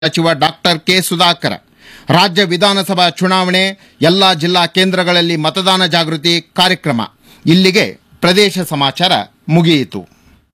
ಸಚಿವ doctor K Sudhakar ರಾಜ್ಯ ವಿಧಾನಸಭಾ ಚುನಾವಣೆ ಎಲ್ಲ ಜಿಲ್ಲಾ ಕೇಂದ್ರಗಳಲ್ಲಿ ಮತದಾನ ಜಾಗೃತಿ ಕಾರ್ಯಕ್ರಮ ಇಲ್ಲಿಗೆ ಪ್ರದೇಶ ಸಮಾಚಾರ ಮುಗಿಯಿತು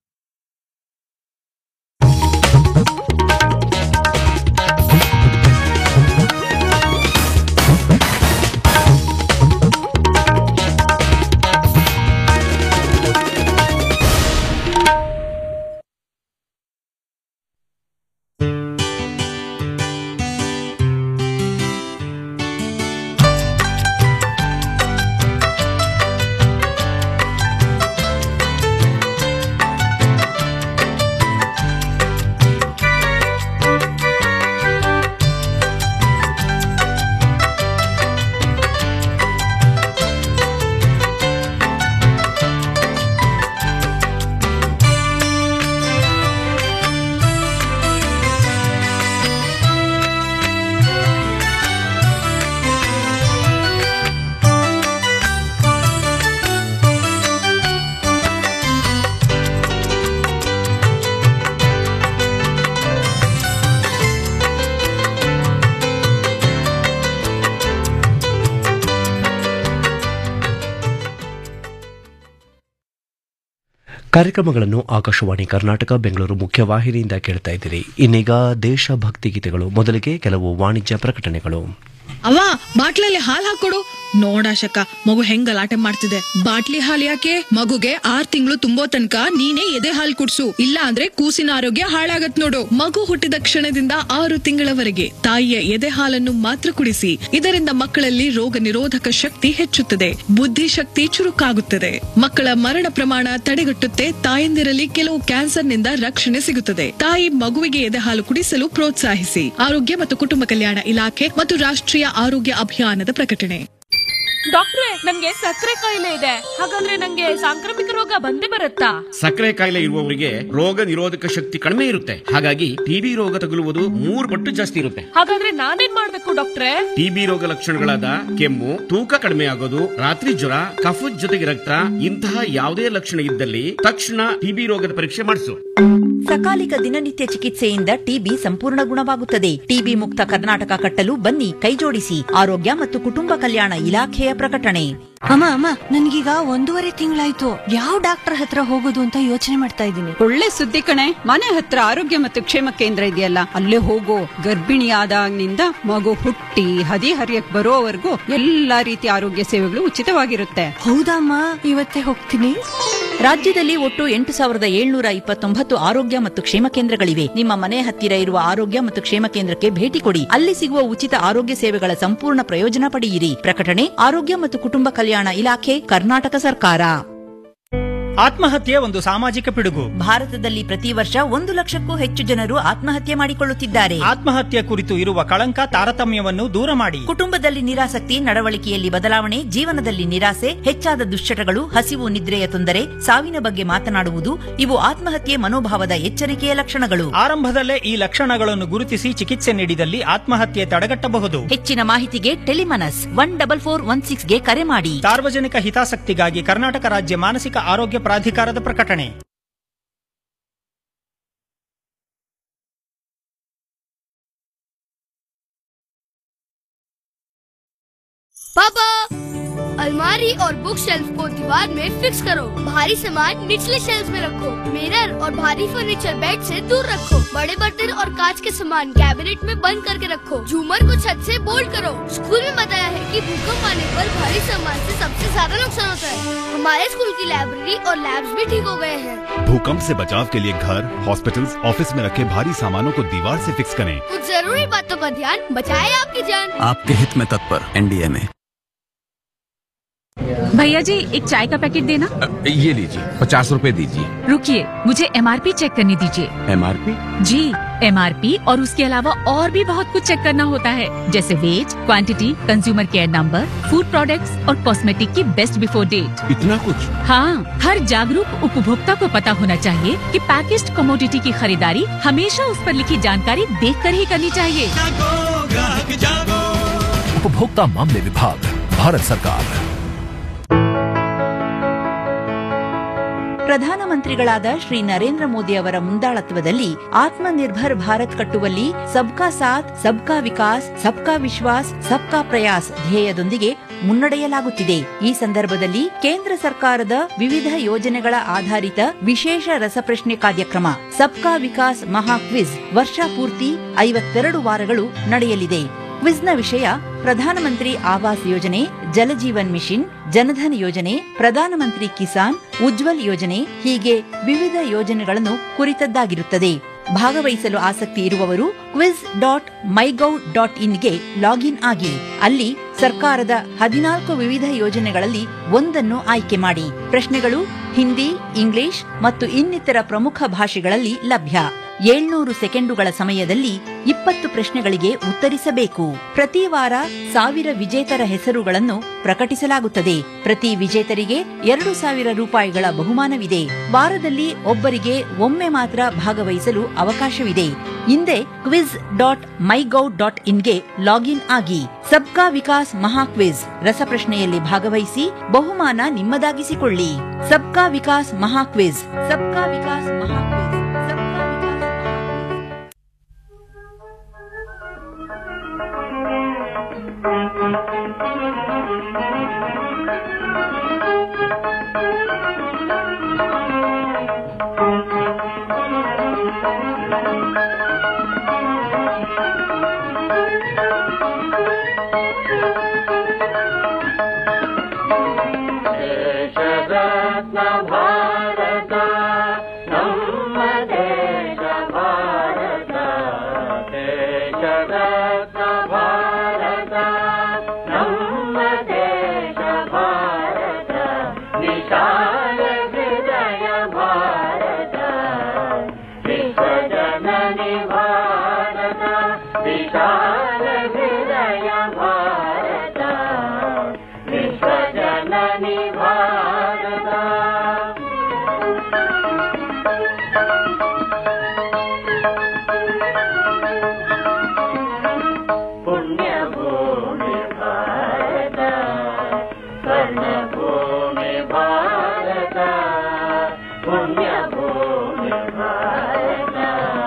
ಕಾರ್ಯಕ್ರಮಗಳನ್ನು ಆಕಾಶವಾಣಿ ಕರ್ನಾಟಕ ಬೆಂಗಳೂರು ಮುಖ್ಯವಾಹಿನಿಯಿಂದ ಕೇಳ್ತಾ ಇದ್ದೀರಿ ಇನ್ನೀಗ ದೇಶಭಕ್ತಿ ಗೀತೆಗಳು ಮೊದಲಿಗೆ ಕೆಲವು ವಾಣಿಜ್ಯ ಪ್ರಕಟಣೆಗಳು ಅವ್ವ ಬಾಟ್ಲಲ್ಲಿ ಹಾಲ್ ಹಾಕೊಡು ನೋಡಾಶಕ ಮಗು ಹೆಂಗ್ ಗಲಾಟೆ ಮಾಡ್ತಿದೆ ಬಾಟ್ಲಿ ಹಾಲ್ ಯಾಕೆ ಮಗುಗೆ ಆರ್ ತಿಂಗಳು ತುಂಬೋ ತನಕ ನೀನೇ ಎದೆ ಹಾಲ್ ಕುಡ್ಸು ಇಲ್ಲ ಅಂದ್ರೆ ಕೂಸಿನ ಆರೋಗ್ಯ ಹಾಳಾಗತ್ ನೋಡು ಮಗು ಹುಟ್ಟಿದ ಕ್ಷಣದಿಂದ ಆರು ತಿಂಗಳವರೆಗೆ ತಾಯಿಯ ಎದೆ ಹಾಲನ್ನು ಮಾತ್ರ ಕುಡಿಸಿ ಇದರಿಂದ ಮಕ್ಕಳಲ್ಲಿ ರೋಗ ನಿರೋಧಕ ಶಕ್ತಿ ಹೆಚ್ಚುತ್ತದೆ ಬುದ್ಧಿಶಕ್ತಿ ಚುರುಕಾಗುತ್ತದೆ ಮಕ್ಕಳ ಮರಣ ಪ್ರಮಾಣ ತಡೆಗಟ್ಟುತ್ತೆ ತಾಯಂದಿರಲ್ಲಿ ಕೆಲವು ಕ್ಯಾನ್ಸರ್ನಿಂದ ರಕ್ಷಣೆ ಸಿಗುತ್ತದೆ ತಾಯಿ ಮಗುವಿಗೆ ಎದೆ ಹಾಲು ಕುಡಿಸಲು ಪ್ರೋತ್ಸಾಹಿಸಿ ಆರೋಗ್ಯ ಮತ್ತು ಕುಟುಂಬ ಕಲ್ಯಾಣ ಇಲಾಖೆ ಮತ್ತು ರಾಷ್ಟ್ರೀಯ ಆರೋಗ್ಯ ಅಭಿಯಾನದ ಪ್ರಕಟಣೆ ಡಾಕ್ಟ್ರೆ ನಂಗೆ ಸಕ್ಕರೆ ಕಾಯಿಲೆ ಇದೆ ಹಾಗಂದ್ರೆ ನಂಗೆ ಸಾಂಕ್ರಾಮಿಕ ರೋಗ ಬಂದೇ ಬರುತ್ತಾ ಸಕ್ಕರೆ ಕಾಯಿಲೆ ಇರುವವರಿಗೆ ರೋಗ ನಿರೋಧಕ ಶಕ್ತಿ ಕಡಿಮೆ ಇರುತ್ತೆ ಹಾಗಾಗಿ ಟಿಬಿ ರೋಗ ತಗುಲುವುದು ಮೂರು ಪಟ್ಟು ಜಾಸ್ತಿ ಇರುತ್ತೆ ಹಾಗಾದ್ರೆ ನಾನೇನ್ ಮಾಡ್ಬೇಕು ಡಾಕ್ಟ್ರೆ ಟಿಬಿ ರೋಗ ಲಕ್ಷಣಗಳಾದ ಕೆಮ್ಮು ತೂಕ ಕಡಿಮೆ ಆಗೋದು ರಾತ್ರಿ ಜ್ವರ ಕಫದ ಜೊತೆಗೆ ರಕ್ತ ಇಂತಹ ಯಾವುದೇ ಲಕ್ಷಣ ಇದ್ದಲ್ಲಿ ತಕ್ಷಣ ಟಿಬಿ ರೋಗದ ಪರೀಕ್ಷೆ ಮಾಡಿಸು ಸಕಾಲಿಕ ದಿನನಿತ್ಯ ಚಿಕಿತ್ಸೆಯಿಂದ ಟಿಬಿ ಸಂಪೂರ್ಣ ಗುಣವಾಗುತ್ತದೆ ಟಿಬಿ ಮುಕ್ತ ಕರ್ನಾಟಕ ಕಟ್ಟಲು ಬನ್ನಿ ಕೈಜೋಡಿಸಿ ಆರೋಗ್ಯ ಮತ್ತು ಕುಟುಂಬ ಕಲ್ಯಾಣ ಇಲಾಖೆಯ ಪ್ರಕಟಣೆ ಅಮ್ಮ ಅಮ್ಮ ನನ್ಗೀಗ ಒಂದೂವರೆ ತಿಂಗಳಾಯ್ತು ಯಾವ ಡಾಕ್ಟರ್ ಹತ್ರ ಹೋಗೋದು ಅಂತ ಯೋಚನೆ ಮಾಡ್ತಾ ಇದ್ದೀನಿ ಒಳ್ಳೆ ಸುದ್ದಿ ಕಣೆ ಮನೆ ಹತ್ರ ಆರೋಗ್ಯ ಮತ್ತು ಕ್ಷೇಮ ಕೇಂದ್ರ ಇದೆಯಲ್ಲ ಅಲ್ಲೇ ಹೋಗೋ ಗರ್ಭಿಣಿಯಾದಾಗಿನಿಂದ ಮಗು ಹುಟ್ಟಿ ಹದಿ ಹರಿಯಕ್ ಬರೋವರೆಗೂ ಎಲ್ಲಾ ರೀತಿಯ ಆರೋಗ್ಯ ಸೇವೆಗಳು ಉಚಿತವಾಗಿರುತ್ತೆ ಹೌದಮ್ಮ ಇವತ್ತೇ ಹೋಗ್ತೀನಿ ರಾಜ್ಯದಲ್ಲಿ ಒಟ್ಟು ಎಂಟು ಸಾವಿರದ ಏಳ್ನೂರ ಇಪ್ಪತ್ತೊಂಬತ್ತು ಆರೋಗ್ಯ ಮತ್ತು ಕ್ಷೇಮ ಕೇಂದ್ರಗಳಿವೆ ನಿಮ್ಮ ಮನೆ ಹತ್ತಿರ ಇರುವ ಆರೋಗ್ಯ ಮತ್ತು ಕ್ಷೇಮ ಕೇಂದ್ರಕ್ಕೆ ಭೇಟಿ ಕೊಡಿ ಅಲ್ಲಿ ಸಿಗುವ ಉಚಿತ ಆರೋಗ್ಯ ಸೇವೆಗಳ ಸಂಪೂರ್ಣ ಪ್ರಯೋಜನ ಪಡೆಯಿರಿ ಪ್ರಕಟಣೆ ಆರೋಗ್ಯ ಮತ್ತು ಕುಟುಂಬ ಕಲ್ಯಾಣ ಇಲಾಖೆ ಕರ್ನಾಟಕ ಸರ್ಕಾರ ಆತ್ಮಹತ್ಯೆ ಒಂದು ಸಾಮಾಜಿಕ ಪಿಡುಗು ಭಾರತದಲ್ಲಿ ಪ್ರತಿ ವರ್ಷ ಒಂದು ಲಕ್ಷಕ್ಕೂ ಹೆಚ್ಚು ಜನರು ಆತ್ಮಹತ್ಯೆ ಮಾಡಿಕೊಳ್ಳುತ್ತಿದ್ದಾರೆ ಆತ್ಮಹತ್ಯೆ ಕುರಿತು ಇರುವ ಕಳಂಕ ತಾರತಮ್ಯವನ್ನು ದೂರ ಮಾಡಿ ಕುಟುಂಬದಲ್ಲಿ ನಿರಾಸಕ್ತಿ ನಡವಳಿಕೆಯಲ್ಲಿ ಬದಲಾವಣೆ ಜೀವನದಲ್ಲಿ ನಿರಾಸೆ ಹೆಚ್ಚಾದ ದುಶ್ಚಟಗಳು ಹಸಿವು ನಿದ್ರೆಯ ತೊಂದರೆ ಸಾವಿನ ಬಗ್ಗೆ ಮಾತನಾಡುವುದು ಇವು ಆತ್ಮಹತ್ಯೆ ಮನೋಭಾವದ ಎಚ್ಚರಿಕೆಯ ಲಕ್ಷಣಗಳು ಆರಂಭದಲ್ಲೇ ಈ ಲಕ್ಷಣಗಳನ್ನು ಗುರುತಿಸಿ ಚಿಕಿತ್ಸೆ ನೀಡಿದಲ್ಲಿ ಆತ್ಮಹತ್ಯೆ ತಡೆಗಟ್ಟಬಹುದು ಹೆಚ್ಚಿನ ಮಾಹಿತಿಗೆ Tele MANAS one double four one ಸಿಕ್ಸ್ಗೆ ಕರೆ ಮಾಡಿ ಸಾರ್ವಜನಿಕ ಹಿತಾಸಕ್ತಿಗಾಗಿ ಕರ್ನಾಟಕ ರಾಜ್ಯ ಮಾನಸಿಕ ಆರೋಗ್ಯ ಪ್ರಾಧಿಕಾರದ ಪ್ರಕಟಣೆ पापा अलमारी और बुक शेल्फ को दीवार में फिक्स करो भारी सामान निचले शेल्फ में रखो मिरर और भारी फर्नीचर बेड से दूर रखो बड़े बर्तन और कांच के सामान कैबिनेट में बंद करके रखो झूमर को छत से बोल्ड करो स्कूल में बताया है कि भूकंप आने पर भारी सामान से सबसे ज्यादा नुकसान होता है हमारे स्कूल की लाइब्रेरी और लैब्स भी ठीक हो गए हैं भूकंप से बचाव के लिए घर हॉस्पिटल्स, ऑफिस में रखे भारी सामानों को दीवार से फिक्स करें कुछ जरूरी बातों का ध्यान बचाए आपकी जान आपके हित में तत्पर एनडीए में भैया जी एक चाय का पैकेट देना ये लीजिए पचास रूपए दीजिए रुकिए मुझे एमआरपी चेक करने दीजिए एमआरपी जी एमआरपी और उसके अलावा और भी बहुत कुछ चेक करना होता है जैसे weight quantity consumer care number food products और कॉस्मेटिक की बेस्ट बिफोर डेट इतना कुछ हाँ हर जागरूक उपभोक्ता को पता होना चाहिए कि पैकेज्ड कमोडिटी की खरीदारी हमेशा उस पर लिखी जानकारी देख कर ही करनी चाहिए उपभोक्ता मामले विभाग भारत सरकार ಪ್ರಧಾನಮಂತ್ರಿಗಳಾದ ಶ್ರೀ ನರೇಂದ್ರ ಮೋದಿ ಅವರ ಮುಂದಾಳತ್ವದಲ್ಲಿ ಆತ್ಮನಿರ್ಭರ್ ಭಾರತ್ ಕಟ್ಟುವಲ್ಲಿ ಸಬ್ಕಾ ಸಾಥ್ ಸಬ್ಕಾ ವಿಕಾಸ್ ಸಬ್ಕಾ ವಿಶ್ವಾಸ್ ಸಬ್ಕಾ ಪ್ರಯಾಸ್ ಧ್ಯೇಯದೊಂದಿಗೆ ಮುನ್ನಡೆಯಲಾಗುತ್ತಿದೆ ಈ ಸಂದರ್ಭದಲ್ಲಿ ಕೇಂದ್ರ ಸರ್ಕಾರದ ವಿವಿಧ ಯೋಜನೆಗಳ ಆಧಾರಿತ ವಿಶೇಷ ರಸಪ್ರಶ್ನೆ ಕಾರ್ಯಕ್ರಮ ಸಬ್ಕಾ ವಿಕಾಸ್ ಮಹಾ ಕ್ವಿಜ್ ವರ್ಷ ಪೂರ್ತಿ ಐವತ್ತೆರಡು ವಾರಗಳು ನಡೆಯಲಿದೆ ಕ್ವಿಜ್ನ ವಿಷಯ ಪ್ರಧಾನಮಂತ್ರಿ ಆವಾಸ್ ಯೋಜನೆ ಜಲಜೀವನ್ ಮಿಷನ್ ಜನಧನ್ ಯೋಜನೆ ಪ್ರಧಾನಮಂತ್ರಿ ಕಿಸಾನ್ ಉಜ್ವಲ್ ಯೋಜನೆ ಹೀಗೆ ವಿವಿಧ ಯೋಜನೆಗಳನ್ನು ಕುರಿತದ್ದಾಗಿರುತ್ತದೆ ಭಾಗವಹಿಸಲು ಆಸಕ್ತಿ ಇರುವವರು ಕ್ವಿಜ್ ಡಾಟ್ ಮೈಗೌ ಡಾಟ್ ಇನ್ಗೆ ಲಾಗಿನ್ ಆಗಿ ಅಲ್ಲಿ ಸರ್ಕಾರದ ಹದಿನಾಲ್ಕು ವಿವಿಧ ಯೋಜನೆಗಳಲ್ಲಿ ಒಂದನ್ನು ಆಯ್ಕೆ ಮಾಡಿ ಪ್ರಶ್ನೆಗಳು ಹಿಂದಿ ಇಂಗ್ಲಿಷ್ ಮತ್ತು ಇನ್ನಿತರ ಪ್ರಮುಖ ಭಾಷೆಗಳಲ್ಲಿ ಲಭ್ಯ ಏಳ್ನೂರು ಸೆಕೆಂಡುಗಳ ಸಮಯದಲ್ಲಿ ಇಪ್ಪತ್ತು ಪ್ರಶ್ನೆಗಳಿಗೆ ಉತ್ತರಿಸಬೇಕು ಪ್ರತಿ ವಾರ ಸಾವಿರ ವಿಜೇತರ ಹೆಸರುಗಳನ್ನು ಪ್ರಕಟಿಸಲಾಗುತ್ತದೆ ಪ್ರತಿ ವಿಜೇತರಿಗೆ ಎರಡು ಸಾವಿರ ರೂಪಾಯಿಗಳ ಬಹುಮಾನವಿದೆ ವಾರದಲ್ಲಿ ಒಬ್ಬರಿಗೆ ಒಮ್ಮೆ ಮಾತ್ರ ಭಾಗವಹಿಸಲು ಅವಕಾಶವಿದೆ ಹಿಂದೆ ಕ್ವಿಜ್ ಡಾಟ್ ಮೈಗೌ ಡಾಟ್ ಇನ್ಗೆ ಲಾಗಿನ್ ಆಗಿ ಸಬ್ಕಾ ವಿಕಾಸ್ ಮಹಾ ಕ್ವಿಜ್ ರಸಪ್ರಶ್ನೆಯಲ್ಲಿ ಭಾಗವಹಿಸಿ ಬಹುಮಾನ ನಿಮ್ಮದಾಗಿಸಿಕೊಳ್ಳಿ ಸಬ್ಕಾ ವಿಕಾಸ್ ಮಹಾ ಕ್ವಿಜ್ ಸಬ್ಕಾ ವಿಕಾಸ್ ಮಹಾ ಕ್ವಿಜ್ ದೇಶರತ್ನ ಭಾರತ ನಮ್ಮ ದೇಶ ಭಾರತ ದೇಶರತ್ನ ಭಾರತ ನಮ್ಮ ದೇಶ ಭಾರತ ವಿಶಾಲ ಹೃದಯ ಭಾರತ ವಿಶ್ವಜನನಿ ಭಾರತ ವಿಶಾಲ ಹೃದಯ ಭಾರತ ವಿಶ್ವಜನನಿ ಭಾರತ पुण्यभूमि भारत स्वर्णभूमि भारत पुण्यभूमि भारत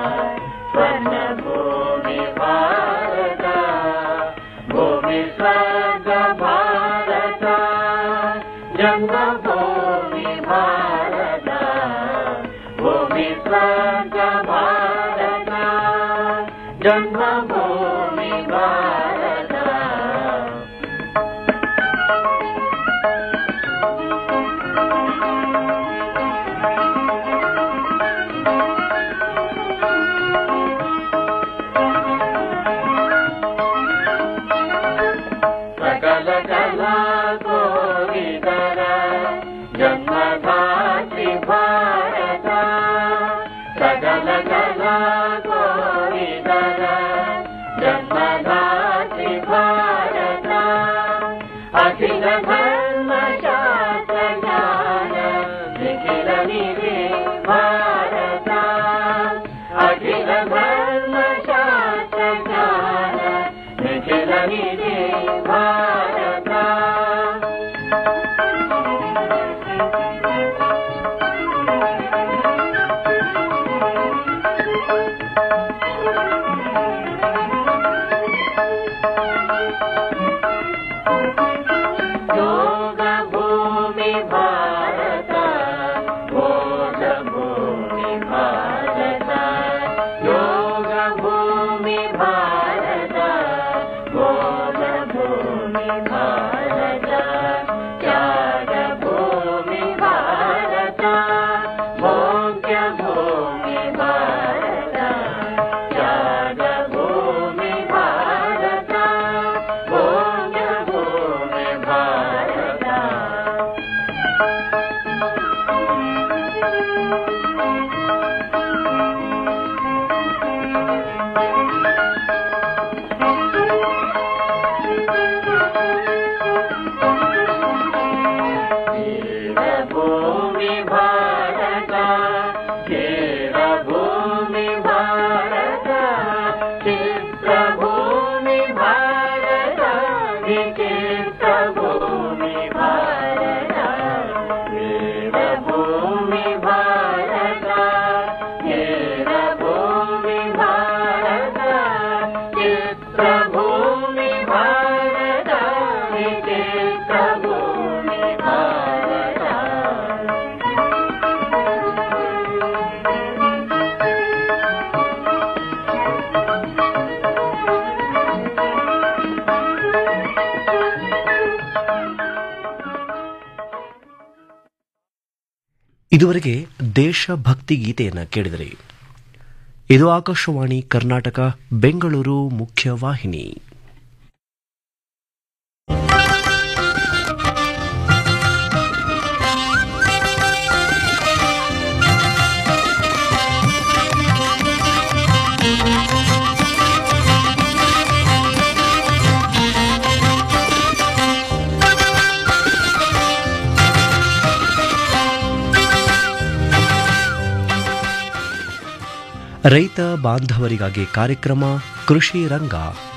स्वर्णभूमि भारत भूमि स्वर्ग भारत जन्मभूमि भारत भूमि स्वर्ग भारत जन्मभूमि भारत सकल कला कोविदर जन्मदात्री भारत सकल कला कोविदर जन्मदात्री भारत अखिल धर्म शास्त्र ज्ञान निखिल निधि भारत अखिल धर्म शास्त्र ज्ञान निखिल निधि भारत विचित्र भूमि भारत विचित्र भूमि भारत ಇದುವರೆಗೆ ದೇಶಭಕ್ತಿ ಗೀತೆಯನ್ನು ಕೇಳಿದರೆ ಇದು ಆಕಾಶವಾಣಿ ಕರ್ನಾಟಕ ಬೆಂಗಳೂರು ಮುಖ್ಯವಾಹಿನಿ ರೈತ ಬಾಂಧವರಿಗಾಗಿ ಕಾರ್ಯಕ್ರಮ ಕೃಷಿ ರಂಗ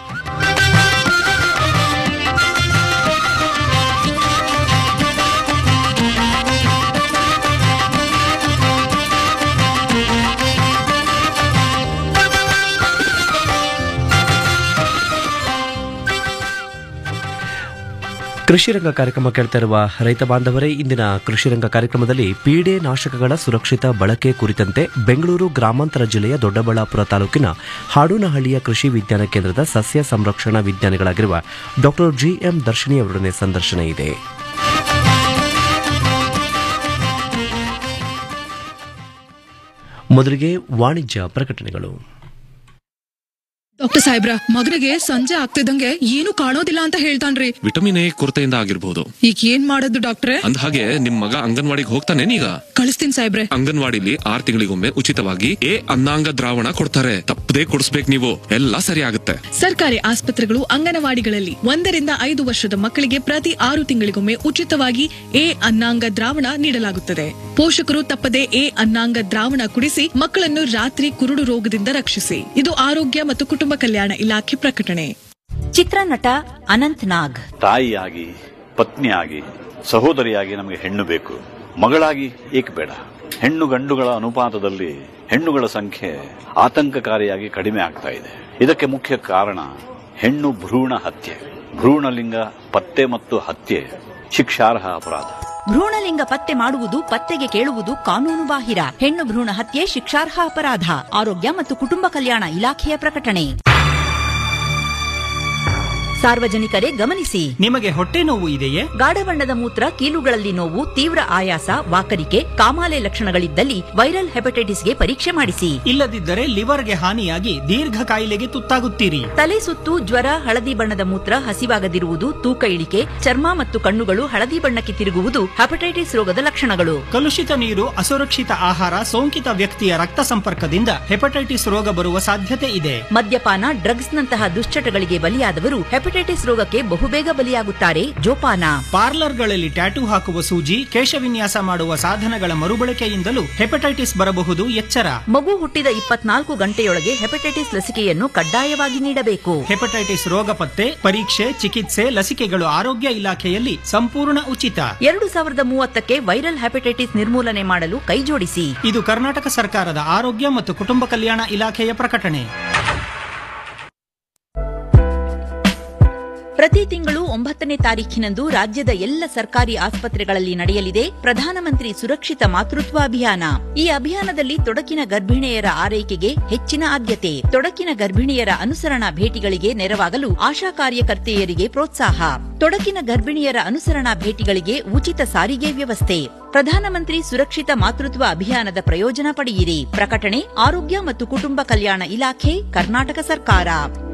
ಕೃಷಿ ರಂಗ ಕಾರ್ಯಕ್ರಮ ಕೇಳ್ತಾ ಇರುವ ರೈತ ಬಾಂಧವರೇ ಇಂದಿನ ಕೃಷಿ ರಂಗ ಕಾರ್ಯಕ್ರಮದಲ್ಲಿ ಪೀಡೆ ನಾಶಕಗಳ ಸುರಕ್ಷಿತ ಬಳಕೆ ಕುರಿತಂತೆ ಬೆಂಗಳೂರು ಗ್ರಾಮಾಂತರ ಜಿಲ್ಲೆಯ ದೊಡ್ಡಬಳ್ಳಾಪುರ ತಾಲೂಕಿನ ಹಾಡೂನಹಳ್ಳಿಯ ಕೃಷಿ ವಿಜ್ಞಾನ ಕೇಂದ್ರದ ಸಸ್ಯ ಸಂರಕ್ಷಣಾ ವಿಜ್ಞಾನಿಗಳಾಗಿರುವ ಡಾಕ್ಟರ್ ಜಿಎಂ ದರ್ಶಿನಿ ಅವರೊಡನೆ ಸಂದರ್ಶನ ಇದೆ ಮೊದಲಿಗೆ ವಾಣಿಜ್ಯ ಪ್ರಕಟಣೆಗಳು ಡಾಕ್ಟರ್ ಸಾಹೇಬ್ರ ಮಗನಿಗೆ ಸಂಜೆ ಆಗ್ತಿದ್ದಂಗೆ ಏನು ಕಾಣೋದಿಲ್ಲ ಅಂತ ಹೇಳ್ತಾನ್ರಿ ವಿಟಮಿನ್ ಎ ಕೊರತೆಯಿಂದ ಆಗಿರ್ಬೋದು ಈಗ ಏನ್ ಮಾಡೋದು ಡಾಕ್ಟ್ರೆ ಅಂದ ಹಾಗೆ ನಿಮ್ ಮಗ ಅಂಗನವಾಡಿಗೆ ಹೋಗ್ತಾನೇನೀಗ ಕಳಿಸ್ತೀನಿ ಸಾಹೇಬ್ರೆ ಅಂಗನವಾಡಿಲಿ ಆರ್ ತಿಂಗಳಿಗೊಮ್ಮೆ ಉಚಿತವಾಗಿ ಎ ಅನ್ನಾಂಗ ದ್ರಾವಣ ಕೊಡ್ತಾರೆ ತಪ್ಪದೇ ಕೊಡಿಸ್ಬೇಕು ನೀವು ಎಲ್ಲ ಸರಿ ಆಗುತ್ತೆ ಸರ್ಕಾರಿ ಆಸ್ಪತ್ರೆಗಳು ಅಂಗನವಾಡಿಗಳಲ್ಲಿ ಒಂದರಿಂದ ಐದು ವರ್ಷದ ಮಕ್ಕಳಿಗೆ ಪ್ರತಿ ಆರು ತಿಂಗಳಿಗೊಮ್ಮೆ ಉಚಿತವಾಗಿ ಎ ಅನ್ನಾಂಗ ದ್ರಾವಣ ನೀಡಲಾಗುತ್ತದೆ ಪೋಷಕರು ತಪ್ಪದೆ ಎ ಅನ್ನಾಂಗ ದ್ರಾವಣ ಕುಡಿಸಿ ಮಕ್ಕಳನ್ನು ರಾತ್ರಿ ಕುರುಡು ರೋಗದಿಂದ ರಕ್ಷಿಸಿ ಇದು ಆರೋಗ್ಯ ಮತ್ತು ಕುಟುಂಬ ಕಲ್ಯಾಣ ಇಲಾಖೆ ಪ್ರಕಟಣೆ ಚಿತ್ರನಟ ಅನಂತ್ ನಾಗ್ ತಾಯಿಯಾಗಿ ಪತ್ನಿಯಾಗಿ ಸಹೋದರಿಯಾಗಿ ನಮಗೆ ಹೆಣ್ಣು ಬೇಕು ಮಗಳಾಗಿ ಏಕೆ ಬೇಡ ಹೆಣ್ಣು ಗಂಡುಗಳ ಅನುಪಾತದಲ್ಲಿ ಹೆಣ್ಣುಗಳ ಸಂಖ್ಯೆ ಆತಂಕಕಾರಿಯಾಗಿ ಕಡಿಮೆ ಆಗ್ತಾ ಇದೆ ಇದಕ್ಕೆ ಮುಖ್ಯ ಕಾರಣ ಹೆಣ್ಣು ಭ್ರೂಣ ಹತ್ಯೆ ಭ್ರೂಣಲಿಂಗ ಪತ್ತೆ ಮತ್ತು ಹತ್ಯೆ ಶಿಕ್ಷಾರ್ಹ ಅಪರಾಧ ಭ್ರೂಣಲಿಂಗ ಪತ್ತೆ ಮಾಡುವುದು ಪತ್ತೆಗೆ ಕೇಳುವುದು ಕಾನೂನು ಬಾಹಿರ ಹೆಣ್ಣು ಭ್ರೂಣ ಹತ್ಯೆ ಶಿಕ್ಷಾರ್ಹ ಅಪರಾಧ ಆರೋಗ್ಯ ಮತ್ತು ಕುಟುಂಬ ಕಲ್ಯಾಣ ಇಲಾಖೆಯ ಪ್ರಕಟಣೆ ಸಾರ್ವಜನಿಕರೇ ಗಮನಿಸಿ ನಿಮಗೆ ಹೊಟ್ಟೆ ನೋವು ಇದೆಯೇ ಗಾಢ ಬಣ್ಣದ ಮೂತ್ರ ಕೀಲುಗಳಲ್ಲಿ ನೋವು ತೀವ್ರ ಆಯಾಸ ವಾಕರಿಕೆ ಕಾಮಾಲೆ ಲಕ್ಷಣಗಳಿದ್ದಲ್ಲಿ ವೈರಲ್ ಹೆಪಟೈಟಿಸ್ಗೆ ಪರೀಕ್ಷೆ ಮಾಡಿಸಿ ಇಲ್ಲದಿದ್ದರೆ ಲಿವರ್ಗೆ ಹಾನಿಯಾಗಿ ದೀರ್ಘ ಕಾಯಿಲೆಗೆ ತುತ್ತಾಗುತ್ತೀರಿ ತಲೆ ಸುತ್ತು ಜ್ವರ ಹಳದಿ ಬಣ್ಣದ ಮೂತ್ರ ಹಸಿವಾಗದಿರುವುದು ತೂಕ ಇಳಿಕೆ ಚರ್ಮ ಮತ್ತು ಕಣ್ಣುಗಳು ಹಳದಿ ಬಣ್ಣಕ್ಕೆ ತಿರುಗುವುದು ಹೆಪಟೈಟಿಸ್ ರೋಗದ ಲಕ್ಷಣಗಳು ಕಲುಷಿತ ನೀರು ಅಸುರಕ್ಷಿತ ಆಹಾರ ಸೋಂಕಿತ ವ್ಯಕ್ತಿಯ ರಕ್ತ ಸಂಪರ್ಕದಿಂದ ಹೆಪಟೈಟಿಸ್ ರೋಗ ಬರುವ ಸಾಧ್ಯತೆ ಇದೆ ಮದ್ಯಪಾನ ಡ್ರಗ್ಸ್ ನಂತಹ ದುಶ್ಚಟಗಳಿಗೆ ಬಲಿಯಾದವರು ಹೆಪಟೈಟಿಸ್ ರೋಗಕ್ಕೆ ಬಹುಬೇಗ ಬಲಿಯಾಗುತ್ತಾರೆ ಜೋಪಾನ ಪಾರ್ಲರ್ಗಳಲ್ಲಿ ಟ್ಯಾಟೂ ಹಾಕುವ ಸೂಜಿ ಕೇಶವಿನ್ಯಾಸ ಮಾಡುವ ಸಾಧನಗಳ ಮರುಬಳಕೆಯಿಂದಲೂ ಹೆಪಟೈಟಿಸ್ ಬರಬಹುದು ಎಚ್ಚರ ಮಗು ಹುಟ್ಟಿದ ಇಪ್ಪತ್ನಾಲ್ಕು ಗಂಟೆಯೊಳಗೆ ಹೆಪಟೈಟಿಸ್ ಲಸಿಕೆಯನ್ನು ಕಡ್ಡಾಯವಾಗಿ ನೀಡಬೇಕು ಹೆಪಟೈಟಿಸ್ ರೋಗ ಪತ್ತೆ ಪರೀಕ್ಷೆ ಚಿಕಿತ್ಸೆ ಲಸಿಕೆಗಳು ಆರೋಗ್ಯ ಇಲಾಖೆಯಲ್ಲಿ ಸಂಪೂರ್ಣ ಉಚಿತ ಎರಡು ಸಾವಿರದ ಮೂವತ್ತಕ್ಕೆ ವೈರಲ್ ಹೆಪಟೈಟಿಸ್ ನಿರ್ಮೂಲನೆ ಮಾಡಲು ಕೈಜೋಡಿಸಿ ಇದು ಕರ್ನಾಟಕ ಸರ್ಕಾರದ ಆರೋಗ್ಯ ಮತ್ತು ಕುಟುಂಬ ಕಲ್ಯಾಣ ಇಲಾಖೆಯ ಪ್ರಕಟಣೆ ಪ್ರತಿ ತಿಂಗಳು ಒಂಬತ್ತನೇ ತಾರೀಖಿನಂದು ರಾಜ್ಯದ ಎಲ್ಲ ಸರ್ಕಾರಿ ಆಸ್ಪತ್ರೆಗಳಲ್ಲಿ ನಡೆಯಲಿದೆ ಪ್ರಧಾನಮಂತ್ರಿ ಸುರಕ್ಷಿತ ಮಾತೃತ್ವ ಅಭಿಯಾನ ಈ ಅಭಿಯಾನದಲ್ಲಿ ತೊಡಕಿನ ಗರ್ಭಿಣಿಯರ ಆರೈಕೆಗೆ ಹೆಚ್ಚಿನ ಆದ್ಯತೆ ತೊಡಕಿನ ಗರ್ಭಿಣಿಯರ ಅನುಸರಣಾ ಭೇಟಿಗಳಿಗೆ ನೆರವಾಗಲು ಆಶಾ ಕಾರ್ಯಕರ್ತೆಯರಿಗೆ ಪ್ರೋತ್ಸಾಹ ತೊಡಕಿನ ಗರ್ಭಿಣಿಯರ ಅನುಸರಣಾ ಭೇಟಿಗಳಿಗೆ ಉಚಿತ ಸಾರಿಗೆ ವ್ಯವಸ್ಥೆ ಪ್ರಧಾನಮಂತ್ರಿ ಸುರಕ್ಷಿತ ಮಾತೃತ್ವ ಅಭಿಯಾನದ ಪ್ರಯೋಜನ ಪಡೆಯಿರಿ ಪ್ರಕಟಣೆ ಆರೋಗ್ಯ ಮತ್ತು ಕುಟುಂಬ ಕಲ್ಯಾಣ ಇಲಾಖೆ ಕರ್ನಾಟಕ ಸರ್ಕಾರ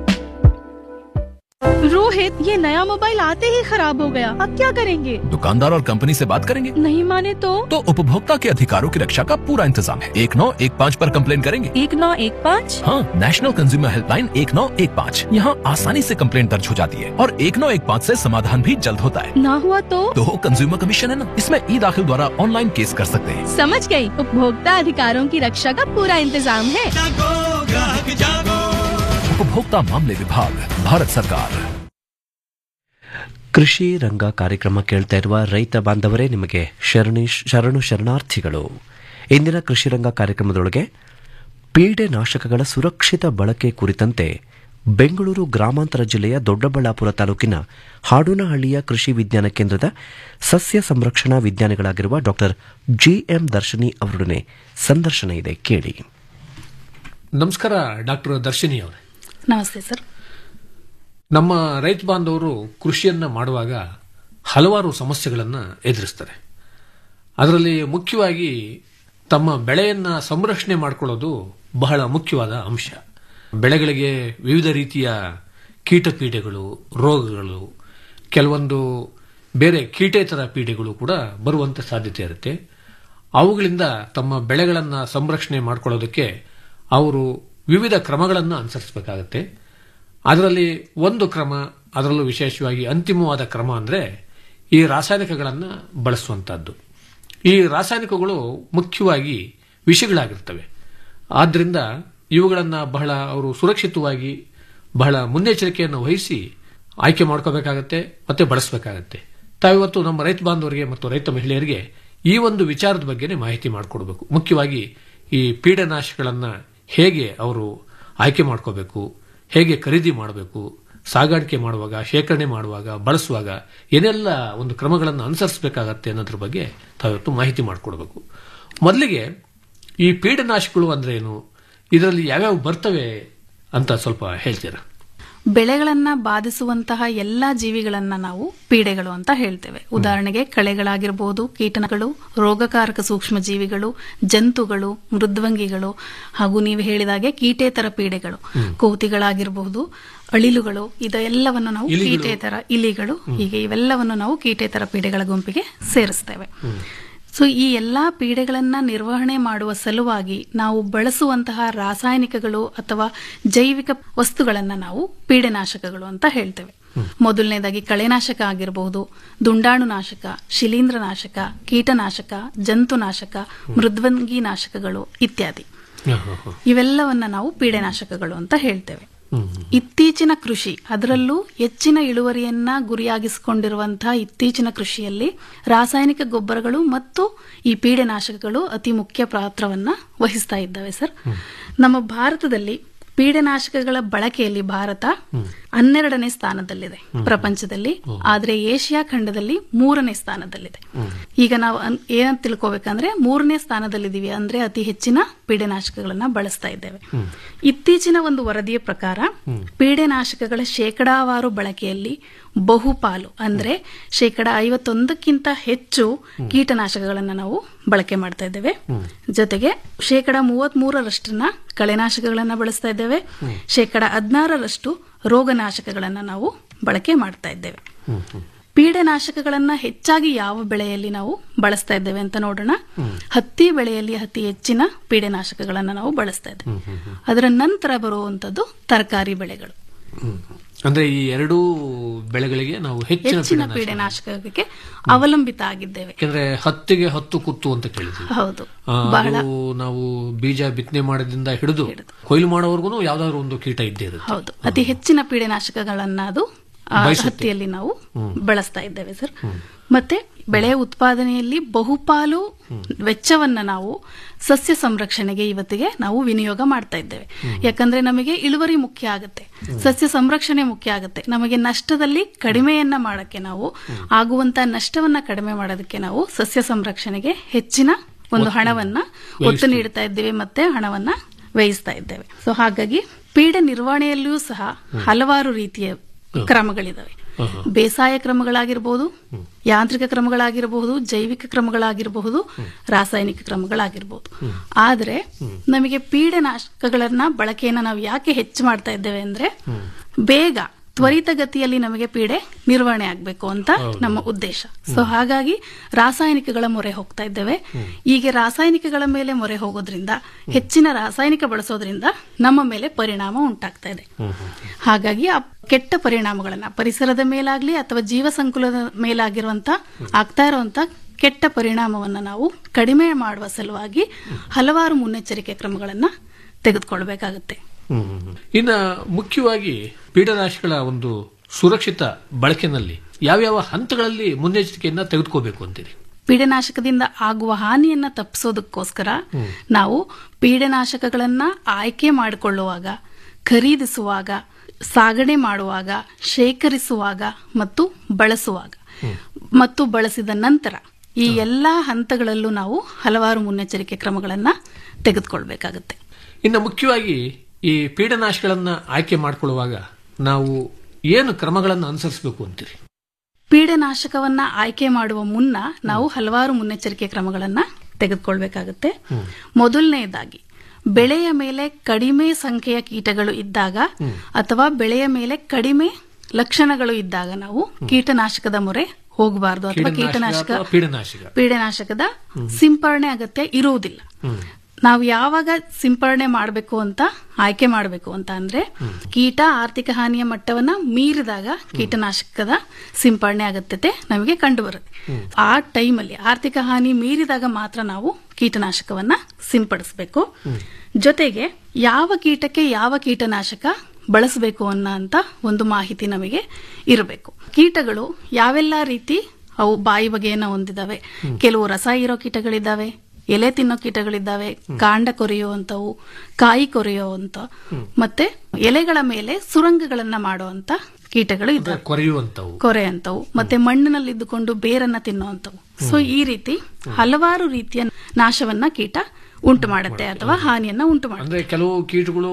रोहित ये नया मोबाइल आते ही खराब हो गया अब क्या करेंगे दुकानदार और कंपनी से बात करेंगे नहीं माने तो तो उपभोक्ता के अधिकारों की रक्षा का पूरा इंतजाम है एक नौ एक पाँच आरोप कम्प्लेन करेंगे एक नौ एक पाँच हाँ नेशनल कंज्यूमर हेल्पलाइन एक नौ एक पाँच यहाँ आसानी से कम्प्लेन दर्ज हो जाती है और एक नौ एक पाँच ऐसी समाधान भी जल्द होता है ना हुआ तो तो कंज्यूमर कमीशन है ना इसमें ई दाखिल द्वारा ऑनलाइन केस कर सकते हैं समझ गई उपभोक्ता अधिकारों की रक्षा का पूरा इंतजाम है उपभोक्ता मामले विभाग भारत सरकार ಕೃಷಿ ರಂಗ ಕಾರ್ಯಕ್ರಮ ಕೇಳ್ತಾ ಇರುವ ರೈತ ಬಾಂಧವರೇ ನಿಮಗೆ ಶರಣಿ ಶರಣು ಶರಣಾರ್ಥಿಗಳು ಇಂದಿನ ಕೃಷಿ ರಂಗ ಕಾರ್ಯಕ್ರಮದೊಳಗೆ ಪೀಡೆ ನಾಶಕಗಳ ಸುರಕ್ಷಿತ ಬಳಕೆ ಕುರಿತಂತೆ ಬೆಂಗಳೂರು ಗ್ರಾಮಾಂತರ ಜಿಲ್ಲೆಯ ದೊಡ್ಡಬಳ್ಳಾಪುರ ತಾಲೂಕಿನ ಹಾಡೂನಹಳ್ಳಿಯ ಕೃಷಿ ವಿಜ್ಞಾನ ಕೇಂದ್ರದ ಸಸ್ಯ ಸಂರಕ್ಷಣಾ ವಿಜ್ಞಾನಿಗಳಾಗಿರುವ ಡಾಕ್ಟರ್ ಜಿಎಂ ದರ್ಶಿನಿ ಅವರೊಡನೆ ಸಂದರ್ಶನ ಇದೆ ಕೇಳಿ ನಮಸ್ಕಾರ ಡಾಕ್ಟರ್ ದರ್ಶಿನಿ ಅವರೇ ನಮಸ್ತೆ ಸರ್ ನಮ್ಮ ರೈತ ಬಾಂಧವರು ಕೃಷಿಯನ್ನ ಮಾಡುವಾಗ ಹಲವಾರು ಸಮಸ್ಯೆಗಳನ್ನು ಎದುರಿಸ್ತಾರೆ ಅದರಲ್ಲಿ ಮುಖ್ಯವಾಗಿ ತಮ್ಮ ಬೆಳೆಯನ್ನ ಸಂರಕ್ಷಣೆ ಮಾಡಿಕೊಳ್ಳೋದು ಬಹಳ ಮುಖ್ಯವಾದ ಅಂಶ ಬೆಳೆಗಳಿಗೆ ವಿವಿಧ ರೀತಿಯ ಕೀಟಪೀಡೆಗಳು ರೋಗಗಳು ಕೆಲವೊಂದು ಬೇರೆ ಕೀಟೇತರ ಪೀಡೆಗಳು ಕೂಡ ಬರುವಂತ ಸಾಧ್ಯತೆ ಇರುತ್ತೆ ಅವುಗಳಿಂದ ತಮ್ಮ ಬೆಳೆಗಳನ್ನು ಸಂರಕ್ಷಣೆ ಮಾಡಿಕೊಳ್ಳೋದಕ್ಕೆ ಅವರು ವಿವಿಧ ಕ್ರಮಗಳನ್ನು ಅನುಸರಿಸಬೇಕಾಗತ್ತೆ ಅದರಲ್ಲಿ ಒಂದು ಕ್ರಮ ಅದರಲ್ಲೂ ವಿಶೇಷವಾಗಿ ಅಂತಿಮವಾದ ಕ್ರಮ ಅಂದರೆ ಈ ರಾಸಾಯನಿಕಗಳನ್ನು ಬಳಸುವಂತಹದ್ದು ಈ ರಾಸಾಯನಿಕಗಳು ಮುಖ್ಯವಾಗಿ ವಿಷಗಳಾಗಿರ್ತವೆ ಆದ್ದರಿಂದ ಇವುಗಳನ್ನು ಬಹಳ ಅವರು ಸುರಕ್ಷಿತವಾಗಿ ಬಹಳ ಮುನ್ನೆಚ್ಚರಿಕೆಯನ್ನು ವಹಿಸಿ ಆಯ್ಕೆ ಮಾಡ್ಕೋಬೇಕಾಗತ್ತೆ ಮತ್ತೆ ಬಳಸಬೇಕಾಗತ್ತೆ ತಾವಿವತ್ತು ನಮ್ಮ ರೈತ ಬಾಂಧವರಿಗೆ ಮತ್ತು ರೈತ ಮಹಿಳೆಯರಿಗೆ ಈ ಒಂದು ವಿಚಾರದ ಬಗ್ಗೆನೇ ಮಾಹಿತಿ ಮಾಡಿಕೊಡ್ಬೇಕು ಮುಖ್ಯವಾಗಿ ಈ ಪೀಡನಾಶಗಳನ್ನು ಹೇಗೆ ಅವರು ಆಯ್ಕೆ ಮಾಡ್ಕೋಬೇಕು ಹೇಗೆ ಖರೀದಿ ಮಾಡಬೇಕು ಸಾಗಾಣಿಕೆ ಮಾಡುವಾಗ ಶೇಖರಣೆ ಮಾಡುವಾಗ ಬಳಸುವಾಗ ಏನೆಲ್ಲ ಒಂದು ಕ್ರಮಗಳನ್ನು ಅನುಸರಿಸಬೇಕಾಗತ್ತೆ ಅನ್ನೋದ್ರ ಬಗ್ಗೆ ತಾವಿವತ್ತು ಮಾಹಿತಿ ಮಾಡಿಕೊಡ್ಬೇಕು ಮೊದಲಿಗೆ ಈ ಪೀಡನಾಶಕಗಳು ಅಂದ್ರೆ ಏನು ಇದರಲ್ಲಿ ಯಾವ್ಯಾವ ಬರ್ತವೆ ಅಂತ ಸ್ವಲ್ಪ ಹೇಳ್ತೀರಾ ಬೆಳೆಗಳನ್ನ ಬಾಧಿಸುವಂತಹ ಎಲ್ಲಾ ಜೀವಿಗಳನ್ನ ನಾವು ಪೀಡೆಗಳು ಅಂತ ಹೇಳ್ತೇವೆ ಉದಾಹರಣೆಗೆ ಕಳೆಗಳಾಗಿರಬಹುದು ಕೀಟಗಳು ರೋಗಕಾರಕ ಸೂಕ್ಷ್ಮ ಜೀವಿಗಳು ಜಂತುಗಳು ಮೃದ್ವಂಗಿಗಳು ಹಾಗೂ ನೀವು ಹೇಳಿದಾಗೆ ಕೀಟೇತರ ಪೀಡೆಗಳು ಕೋತಿಗಳಾಗಿರಬಹುದು ಅಳಿಲುಗಳು ಇದೆಲ್ಲವನ್ನು ನಾವು ಇಲಿಗಳು. ಕೀಟೇತರ ಇಲಿಗಳು ಹೀಗೆ ಇವೆಲ್ಲವನ್ನು ನಾವು ಕೀಟೇತರ ಪೀಡೆಗಳ ಗುಂಪಿಗೆ ಸೇರಿಸ್ತೇವೆ ಸೊ ಈ ಎಲ್ಲಾ ಪೀಡೆಗಳನ್ನ ನಿರ್ವಹಣೆ ಮಾಡುವ ಸಲುವಾಗಿ ನಾವು ಬಳಸುವಂತಹ ರಾಸಾಯನಿಕಗಳು ಅಥವಾ ಜೈವಿಕ ವಸ್ತುಗಳನ್ನ ನಾವು ಪೀಡೆನಾಶಕಗಳು ಅಂತ ಹೇಳ್ತೇವೆ ಮೊದಲನೇದಾಗಿ ಕಳೆನಾಶಕ ಆಗಿರಬಹುದು ದುಂಡಾಣು ನಾಶಕ ಶಿಲೀಂಧ್ರನಾಶಕ ಕೀಟನಾಶಕ ಜಂತುನಾಶಕ ಮೃದ್ವಂಗಿ ನಾಶಕಗಳು ಇತ್ಯಾದಿ ಇವೆಲ್ಲವನ್ನ ನಾವು ಪೀಡೆನಾಶಕಗಳು ಅಂತ ಹೇಳ್ತೇವೆ ಇತ್ತೀಚಿನ ಕೃಷಿ ಅದರಲ್ಲೂ ಹೆಚ್ಚಿನ ಇಳುವರಿಯನ್ನ ಗುರಿಯಾಗಿಸಿಕೊಂಡಿರುವಂತಹ ಇತ್ತೀಚಿನ ಕೃಷಿಯಲ್ಲಿ ರಾಸಾಯನಿಕ ಗೊಬ್ಬರಗಳು ಮತ್ತು ಈ ಪೀಡೆನಾಶಕಗಳು ಅತಿ ಮುಖ್ಯ ಪಾತ್ರವನ್ನ ವಹಿಸ್ತಾ ಇದ್ದಾವೆ ಸರ್ ನಮ್ಮ ಭಾರತದಲ್ಲಿ ಪೀಡೆನಾಶಕಗಳ ಬಳಕೆಯಲ್ಲಿ ಭಾರತ ಹನ್ನೆರಡನೇ ಸ್ಥಾನದಲ್ಲಿದೆ ಪ್ರಪಂಚದಲ್ಲಿ ಆದ್ರೆ ಏಷ್ಯಾ ಖಂಡದಲ್ಲಿ ಮೂರನೇ ಸ್ಥಾನದಲ್ಲಿದೆ ಈಗ ನಾವು ಅನ್- ಏನಂತ ತಿಳ್ಕೊಬೇಕಂದ್ರೆ ಮೂರನೇ ಸ್ಥಾನದಲ್ಲಿದ್ದೀವಿ ಅಂದ್ರೆ ಅತಿ ಹೆಚ್ಚಿನ ಪೀಡೆನಾಶಕಗಳನ್ನ ಬಳಸ್ತಾ ಇದ್ದೇವೆ ಇತ್ತೀಚಿನ ಒಂದು ವರದಿಯ ಪ್ರಕಾರ ಪೀಡೆನಾಶಕಗಳ ಶೇಕಡಾವಾರು ಬಳಕೆಯಲ್ಲಿ ಬಹುಪಾಲು ಅಂದ್ರೆ ಶೇಕಡ ಐವತ್ತೊಂದಕ್ಕಿಂತ ಹೆಚ್ಚು ಕೀಟನಾಶಕಗಳನ್ನ ನಾವು ಬಳಕೆ ಮಾಡ್ತಾ ಇದ್ದೇವೆ ಜೊತೆಗೆ ಶೇಕಡ ಮೂವತ್ತ್ ಮೂರರಷ್ಟನ್ನ ಕಳೆನಾಶಕಗಳನ್ನ ಬಳಸ್ತಾ ಇದ್ದೇವೆ ಶೇಕಡ ಹದಿನಾರರಷ್ಟು ರೋಗನಾಶಕಗಳನ್ನ ನಾವು ಬಳಕೆ ಮಾಡ್ತಾ ಇದ್ದೇವೆ ಪೀಡನಾಶಕಗಳನ್ನ ಹೆಚ್ಚಾಗಿ ಯಾವ ಬೆಳೆಯಲ್ಲಿ ನಾವು ಬಳಸ್ತಾ ಇದ್ದೇವೆ ಅಂತ ನೋಡೋಣ ಹತ್ತಿ ಬೆಳೆಯಲ್ಲಿ ಅತಿ ಹೆಚ್ಚಿನ ಪೀಡನಾಶಕಗಳನ್ನ ನಾವು ಬಳಸ್ತಾ ಇದ್ದೇವೆ ಅದರ ನಂತರ ಬರುವಂತದ್ದು ತರಕಾರಿ ಬೆಳೆಗಳು ಅಂದ್ರೆ ಈ ಎರಡೂ ಬೆಳೆಗಳಿಗೆ ನಾವು ಹೆಚ್ಚಿನ ಹೆಚ್ಚಿನ ಪೀಡನಾಶಕ- ಪೀಡನಾಶಕಕ್ಕೆ ಅವಲಂಬಿತ ಆಗಿದ್ದೇವೆ ಯಾಕಂದ್ರೆ ಹತ್ತಿಗೆ ಹತ್ತು ಕುತ್ತು ಅಂತ ಕೇಳಿದ್ವಿ ಹೌದು ಆ, ಬಹಳ ಅದು ನಾವು ಬೀಜ ಬಿತ್ತನೆ ಮಾಡೋದ್ರಿಂದ ಹಿಡಿದು ಕೊಯ್ಲು ಮಾಡೋವರೆಗೂ ಯಾವ್ದಾದ್ರು ಒಂದು ಕೀಟ ಇದ್ದೇ ಇರುತ್ತೆ ಹೌದು ಅತಿ ಹೆಚ್ಚಿನ ಪೀಡನಾಶಕಗಳನ್ನ ಅದು ಆ, ಬಯಸುತ್ತೆ. ಹತ್ತಿಯಲ್ಲಿ ನಾವು ಹ್ಮ್. ಬಳಸ್ತಾ ಇದ್ದೇವೆ ಸರ್ ಮತ್ತೆ ಬೆಳೆ ಉತ್ಪಾದನೆಯಲ್ಲಿ ಬಹುಪಾಲು ವೆಚ್ಚವನ್ನ ನಾವು ಸಸ್ಯ ಸಂರಕ್ಷಣೆಗೆ ಇವತ್ತಿಗೆ ನಾವು ವಿನಿಯೋಗ ಮಾಡ್ತಾ ಇದ್ದೇವೆ ಯಾಕಂದ್ರೆ ನಮಗೆ ಇಳುವರಿ ಮುಖ್ಯ ಆಗುತ್ತೆ ಸಸ್ಯ ಸಂರಕ್ಷಣೆ ಮುಖ್ಯ ಆಗುತ್ತೆ ನಮಗೆ ನಷ್ಟದಲ್ಲಿ ಕಡಿಮೆಯನ್ನ ಮಾಡಕ್ಕೆ ನಾವು ಆಗುವಂತ ನಷ್ಟವನ್ನ ಕಡಿಮೆ ಮಾಡೋದಕ್ಕೆ ನಾವು ಸಸ್ಯ ಸಂರಕ್ಷಣೆಗೆ ಹೆಚ್ಚಿನ ಒಂದು ಹಣವನ್ನ ಒತ್ತು ವ್ಯಯಿಸ್ತೀವಿ. ನೀಡ್ತಾ ಇದ್ದೇವೆ ಮತ್ತೆ ಹಣವನ್ನ ವ್ಯಯಿಸ್ತಾ ಇದ್ದೇವೆ ಸೊ ಹಾಗಾಗಿ ಪೀಡೆ ನಿರ್ವಹಣೆಯಲ್ಲಿಯೂ ಸಹ ಹಲವಾರು ರೀತಿಯ ಕ್ರಮಗಳಿದಾವೆ ಬೇಸಾಯ ಕ್ರಮಗಳಾಗಿರಬಹುದು ಯಾಂತ್ರಿಕ ಕ್ರಮಗಳಾಗಿರಬಹುದು ಜೈವಿಕ ಕ್ರಮಗಳಾಗಿರಬಹುದು ರಾಸಾಯನಿಕ ಕ್ರಮಗಳಾಗಿರಬಹುದು ಆದ್ರೆ ನಮಗೆ ಪೀಡನಾಶಕಗಳನ್ನ ಬಳಕೆಯನ್ನ ನಾವು ಯಾಕೆ ಹೆಚ್ಚು ಮಾಡ್ತಾ ಇದ್ದೇವೆ ಅಂದ್ರೆ ಬೇಗ ತ್ವರಿತಗತಿಯಲ್ಲಿ ನಮಗೆ ಪೀಡೆ ನಿರ್ವಹಣೆ ಆಗಬೇಕು ಅಂತ ಹೌದು. ನಮ್ಮ ಉದ್ದೇಶ ಸೊ ಹಾಗಾಗಿ ರಾಸಾಯನಿಕಗಳ ಮೊರೆ ಹೋಗ್ತಾ ಇದ್ದೇವೆ ಈಗ ರಾಸಾಯನಿಕಗಳ ಮೇಲೆ ಮೊರೆ ಹೋಗೋದ್ರಿಂದ ಹೆಚ್ಚಿನ ರಾಸಾಯನಿಕ ಬಳಸೋದ್ರಿಂದ ನಮ್ಮ ಮೇಲೆ ಪರಿಣಾಮ ಉಂಟಾಗ್ತಾ ಇದೆ ಹಾಗಾಗಿ ಆ ಕೆಟ್ಟ ಪರಿಣಾಮಗಳನ್ನ ಪರಿಸರದ ಮೇಲಾಗ್ಲಿ ಅಥವಾ ಜೀವ ಸಂಕುಲದ ಮೇಲಾಗಿರುವಂತ ಆಗ್ತಾ ಇರುವಂತ ಕೆಟ್ಟ ಪರಿಣಾಮವನ್ನ ನಾವು ಕಡಿಮೆ ಮಾಡುವ ಸಲುವಾಗಿ ಹಲವಾರು ಮುನ್ನೆಚ್ಚರಿಕೆ ಕ್ರಮಗಳನ್ನ ತೆಗೆದುಕೊಳ್ಬೇಕಾಗುತ್ತೆ ಇನ್ನ ಮುಖ್ಯವಾಗಿ ಪೀಡನಾಶಕಗಳ ಒಂದು ಸುರಕ್ಷಿತ ಬಳಕೆನಲ್ಲಿ ಯಾವ್ಯಾವ ಹಂತಗಳಲ್ಲಿ ಮುನ್ನೆಚ್ಚರಿಕೆಯನ್ನ ತೆಗೆದುಕೋಬೇಕು ಅಂತೀರಿ ಪೀಡನಾಶಕದಿಂದ ಆಗುವ ಹಾನಿಯನ್ನ ತಪ್ಪಿಸೋದಕ್ಕೋಸ್ಕರ ನಾವು ಪೀಡನಾಶಕಗಳನ್ನ ಆಯ್ಕೆ ಮಾಡಿಕೊಳ್ಳುವಾಗ ಖರೀದಿಸುವಾಗ ಸಾಗಣೆ ಮಾಡುವಾಗ ಶೇಖರಿಸುವಾಗ ಮತ್ತು ಬಳಸುವಾಗ ಮತ್ತು ಬಳಸಿದ ನಂತರ ಈ ಎಲ್ಲಾ ಹಂತಗಳಲ್ಲೂ ನಾವು ಹಲವಾರು ಮುನ್ನೆಚ್ಚರಿಕೆ ಕ್ರಮಗಳನ್ನ ತೆಗೆದುಕೊಳ್ಬೇಕಾಗತ್ತೆ ಇನ್ನು ಮುಖ್ಯವಾಗಿ ಈ ಪೀಡನಾಶಗಳನ್ನ ಆಯ್ಕೆ ಮಾಡ್ಕೊಳ್ಳುವಾಗ ನಾವು ಏನು ಕ್ರಮಗಳನ್ನು ಅನುಸರಿಸಬೇಕು ಅಂತೀರಿ ಪೀಡನಾಶಕವನ್ನ ಆಯ್ಕೆ ಮಾಡುವ ಮುನ್ನ ನಾವು ಹಲವಾರು ಮುನ್ನೆಚ್ಚರಿಕೆ ಕ್ರಮಗಳನ್ನ ತೆಗೆದುಕೊಳ್ಬೇಕಾಗತ್ತೆ ಮೊದಲನೆಯದಾಗಿ ಬೆಳೆಯ ಮೇಲೆ ಕಡಿಮೆ ಸಂಖ್ಯೆಯ ಕೀಟಗಳು ಇದ್ದಾಗ ಅಥವಾ ಬೆಳೆಯ ಮೇಲೆ ಕಡಿಮೆ ಲಕ್ಷಣಗಳು ಇದ್ದಾಗ ನಾವು ಕೀಟನಾಶಕದ ಮೊರೆ ಹೋಗಬಾರದು ಅಥವಾ ಕೀಟನಾಶಕ ಕೀಟನಾಶಕ ಅಥವಾ ಪೀಡನಾಶಕ ಪೀಡನಾಶಕದ ಸಿಂಪರಣೆ ಅಗತ್ಯ ಇರುವುದಿಲ್ಲ ನಾವು ಯಾವಾಗ ಸಿಂಪರಣೆ ಮಾಡಬೇಕು ಅಂತ ಆಯ್ಕೆ ಮಾಡಬೇಕು ಅಂತ ಅಂದ್ರೆ ಕೀಟ ಆರ್ಥಿಕ ಹಾನಿಯ ಮಟ್ಟವನ್ನ ಮೀರಿದಾಗ ಕೀಟನಾಶಕದ ಸಿಂಪರಣೆ ಅಗತ್ಯತೆ ನಮಗೆ ಕಂಡು ಬರುತ್ತೆ ಆ ಟೈಮಲ್ಲಿ ಆರ್ಥಿಕ ಹಾನಿ ಮೀರಿದಾಗ ಮಾತ್ರ ನಾವು ಕೀಟನಾಶಕವನ್ನ ಸಿಂಪಡಿಸಬೇಕು ಜೊತೆಗೆ ಯಾವ ಕೀಟಕ್ಕೆ ಯಾವ ಕೀಟನಾಶಕ ಬಳಸಬೇಕು ಅನ್ನೋ ಅಂತ ಒಂದು ಮಾಹಿತಿ ನಮಗೆ ಇರಬೇಕು ಕೀಟಗಳು ಯಾವೆಲ್ಲ ರೀತಿ ಅವು ಬಾಯಿ ಬಗೆಯನ್ನ ಹೊಂದಿದಾವೆ ಕೆಲವು ರಸ ಇರೋ ಕೀಟಗಳಿದ್ದಾವೆ ಎಲೆ ತಿನ್ನೋ ಕೀಟಗಳಿದ್ದಾವೆ ಕಾಂಡ ಕೊರೆಯುವಂತವು ಕಾಯಿ ಕೊರೆಯುವಂತ ಮತ್ತೆ ಎಲೆಗಳ ಮೇಲೆ ಸುರಂಗಗಳನ್ನ ಮಾಡುವಂತ ಕೀಟಗಳು ಇದ್ದಾವೆ ಕೊರೆಯುವಂತವು ಕೊರೆ ಅಂತವು ಮತ್ತೆ ಮಣ್ಣಿನಲ್ಲಿ ಇದ್ದುಕೊಂಡು ಬೇರನ್ನ ತಿನ್ನುವಂತವು ಸೊ ಈ ರೀತಿ ಹಲವಾರು ರೀತಿಯ ನಾಶವನ್ನ ಕೀಟ ಉಂಟು ಮಾಡುತ್ತೆ ಅಥವಾ ಹಾನಿಯನ್ನ ಉಂಟು ಮಾಡುತ್ತೆ ಅಂದ್ರೆ ಕೆಲವು ಕೀಟಗಳು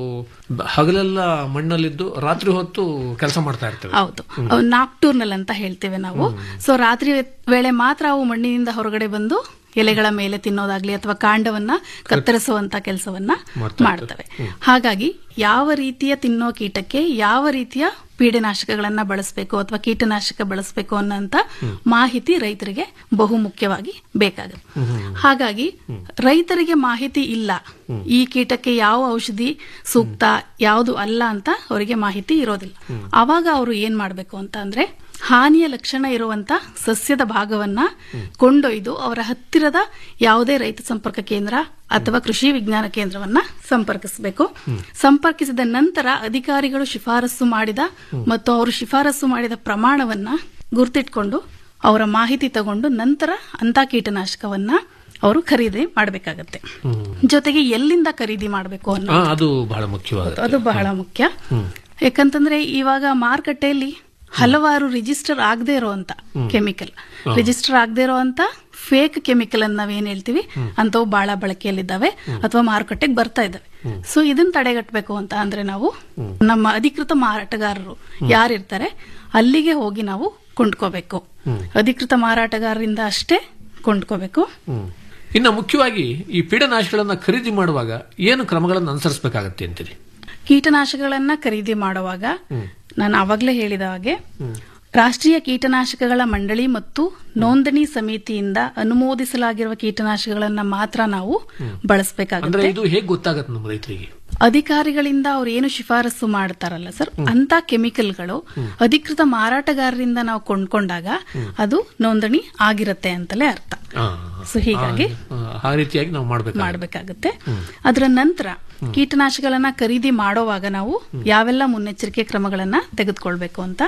ಬ- ಹಗಲೆಲ್ಲ ಮಣ್ಣಲ್ಲಿದ್ದು ರಾತ್ರಿ ಹೊತ್ತು ಕೆಲಸ ಮಾಡ್ತಾ ಇರ್ತವೆ ಹೌದು ನಾಕ್ಟೂರ್ನಲ್ ಅಂತ ಹೇಳ್ತೇವೆ ನಾವು ಸೊ ರಾತ್ರಿ ವೇಳೆ ಮಾತ್ರ ಅವು ಮಣ್ಣಿನಿಂದ ಹೊರಗಡೆ ಬಂದು ಎಲೆಗಳ ಮೇಲೆ ತಿನ್ನೋದಾಗ್ಲಿ ಅಥವಾ ಕಾಂಡವನ್ನ ಕತ್ತರಿಸುವಂತ ಕೆಲಸವನ್ನ ಮಾಡ್ತವೆ ಹಾಗಾಗಿ ಯಾವ ರೀತಿಯ ತಿನ್ನೋ ಕೀಟಕ್ಕೆ ಯಾವ ರೀತಿಯ ಪೀಡನಾಶಕಗಳನ್ನ ಬಳಸಬೇಕು ಅಥವಾ ಕೀಟನಾಶಕ ಬಳಸಬೇಕು ಅನ್ನೋಂತ ಮಾಹಿತಿ ರೈತರಿಗೆ ಬಹು ಮುಖ್ಯವಾಗಿ ಬೇಕಾಗುತ್ತೆ ಹಾಗಾಗಿ ರೈತರಿಗೆ ಮಾಹಿತಿ ಇಲ್ಲ ಈ ಕೀಟಕ್ಕೆ ಯಾವ ಔಷಧಿ ಸೂಕ್ತ ಯಾವುದು ಅಲ್ಲ ಅಂತ ಅವರಿಗೆ ಮಾಹಿತಿ ಇರೋದಿಲ್ಲ ಅವಾಗ ಅವರು ಏನ್ ಮಾಡ್ಬೇಕು ಅಂತ ಅಂದ್ರೆ ಹಾನಿಯ ಲಕ್ಷಣ ಇರುವಂತ ಸಸ್ಯದ ಭಾಗವನ್ನ ಕೊಂಡೊಯ್ದು ಅವರ ಹತ್ತಿರದ ಯಾವುದೇ ರೈತ ಸಂಪರ್ಕ ಕೇಂದ್ರ ಅಥವಾ ಕೃಷಿ ವಿಜ್ಞಾನ ಕೇಂದ್ರವನ್ನ ಸಂಪರ್ಕಿಸಬೇಕು ಸಂಪರ್ಕಿಸಿದ ನಂತರ ಅಧಿಕಾರಿಗಳು ಶಿಫಾರಸು ಮಾಡಿದ ಮತ್ತು ಅವರು ಶಿಫಾರಸು ಮಾಡಿದ ಪ್ರಮಾಣವನ್ನ ಗುರ್ತಿಟ್ಕೊಂಡು ಅವರ ಮಾಹಿತಿ ತಗೊಂಡು ನಂತರ ಅಂತ ಕೀಟನಾಶಕವನ್ನ ಅವರು ಖರೀದಿ ಮಾಡಬೇಕಾಗತ್ತೆ ಜೊತೆಗೆ ಎಲ್ಲಿಂದ ಖರೀದಿ ಮಾಡಬೇಕು ಅನ್ನೋ ಆ, ಅದು ಬಹಳ ಮುಖ್ಯವಾದ ಅದು ಬಹಳ ಮುಖ್ಯ ಯಾಕಂತಂದ್ರೆ ಇವಾಗ ಮಾರುಕಟ್ಟೆಯಲ್ಲಿ ಹಲವಾರು ರಿಜಿಸ್ಟರ್ ಆಗದೆ ಇರುವಂತ ಕೆಮಿಕಲ್ ರಿಜಿಸ್ಟರ್ ಆಗದೆ ಇರುವಂತ ಫೇಕ್ ಕೆಮಿಕಲ್ ಅನ್ನ ನಾವೇನ್ ಹೇಳ್ತೀವಿ ಅಂತವು ಬಹಳ ಬಳಕೆಯಲ್ಲಿದ್ದಾವೆ ಅಥವಾ ಮಾರುಕಟ್ಟೆಗೆ ಬರ್ತಾ ಇದ್ದಾವೆ ಸೊ ಇದನ್ನ ತಡೆಗಟ್ಟಬೇಕು ಅಂತ ಅಂದ್ರೆ ನಾವು ನಮ್ಮ ಅಧಿಕೃತ ಮಾರಾಟಗಾರರು ಯಾರಿರ್ತಾರೆ ಅಲ್ಲಿಗೆ ಹೋಗಿ ನಾವು ಕೊಂಡ್ಕೋಬೇಕು ಅಧಿಕೃತ ಮಾರಾಟಗಾರರಿಂದ ಅಷ್ಟೇ ಕೊಂಡ್ಕೋಬೇಕು ಇನ್ನು ಮುಖ್ಯವಾಗಿ ಈ ಪೀಡನಾಶಗಳನ್ನ ಖರೀದಿ ಮಾಡುವಾಗ ಏನು ಕ್ರಮಗಳನ್ನು ಅನುಸರಿಸಬೇಕಾಗತ್ತೆ ಅಂತೀರಿ ಕೀಟನಾಶಕಗಳನ್ನ ಖರೀದಿ ಮಾಡುವಾಗ ನಾನು ಆವಾಗಲೇ ಹೇಳಿದ ಹಾಗೆ ರಾಷ್ಟ್ರೀಯ ಕೀಟನಾಶಕಗಳ ಮಂಡಳಿ ಮತ್ತು ನೋಂದಣಿ ಸಮಿತಿಯಿಂದ ಅನುಮೋದಿಸಲಾಗಿರುವ ಕೀಟನಾಶಕಗಳನ್ನ ಮಾತ್ರ ನಾವು ಅಂದ್ರೆ ಬಳಸಬೇಕಾಗುತ್ತೆ ಇದು ಹೇಗೆ ಗೊತ್ತಾಗತ್ತೆ ನಮ್ಮ ರೈತರಿಗೆ ಅಧಿಕಾರಿಗಳಿಂದ ಅವ್ರು ಏನು ಶಿಫಾರಸು ಮಾಡ್ತಾರಲ್ಲ ಸರ್ ಅಂತ ಕೆಮಿಕಲ್ಗಳು ಅಧಿಕೃತ ಮಾರಾಟಗಾರರಿಂದ ನಾವು ಕೊಂಡ್ಕೊಂಡಾಗ ಅದು ನೋಂದಣಿ ಆಗಿರತ್ತೆ ಅಂತಲೇ ಅರ್ಥ ಆ, ಸೊ ಹೀಗಾಗಿ ಆ, ಆ ರೀತಿಯಾಗಿ ನಾವು ಮಾಡ್ಬೇಕು ಮಾಡಬೇಕಾಗುತ್ತೆ ಅದರ ನಂತರ ಕೀಟನಾಶಕಗಳನ್ನ ಖರೀದಿ ಮಾಡೋವಾಗ ನಾವು ಯಾವೆಲ್ಲ ಮುನ್ನೆಚ್ಚರಿಕೆ ಕ್ರಮಗಳನ್ನ ತೆಗೆದುಕೊಳ್ಬೇಕು ಅಂತ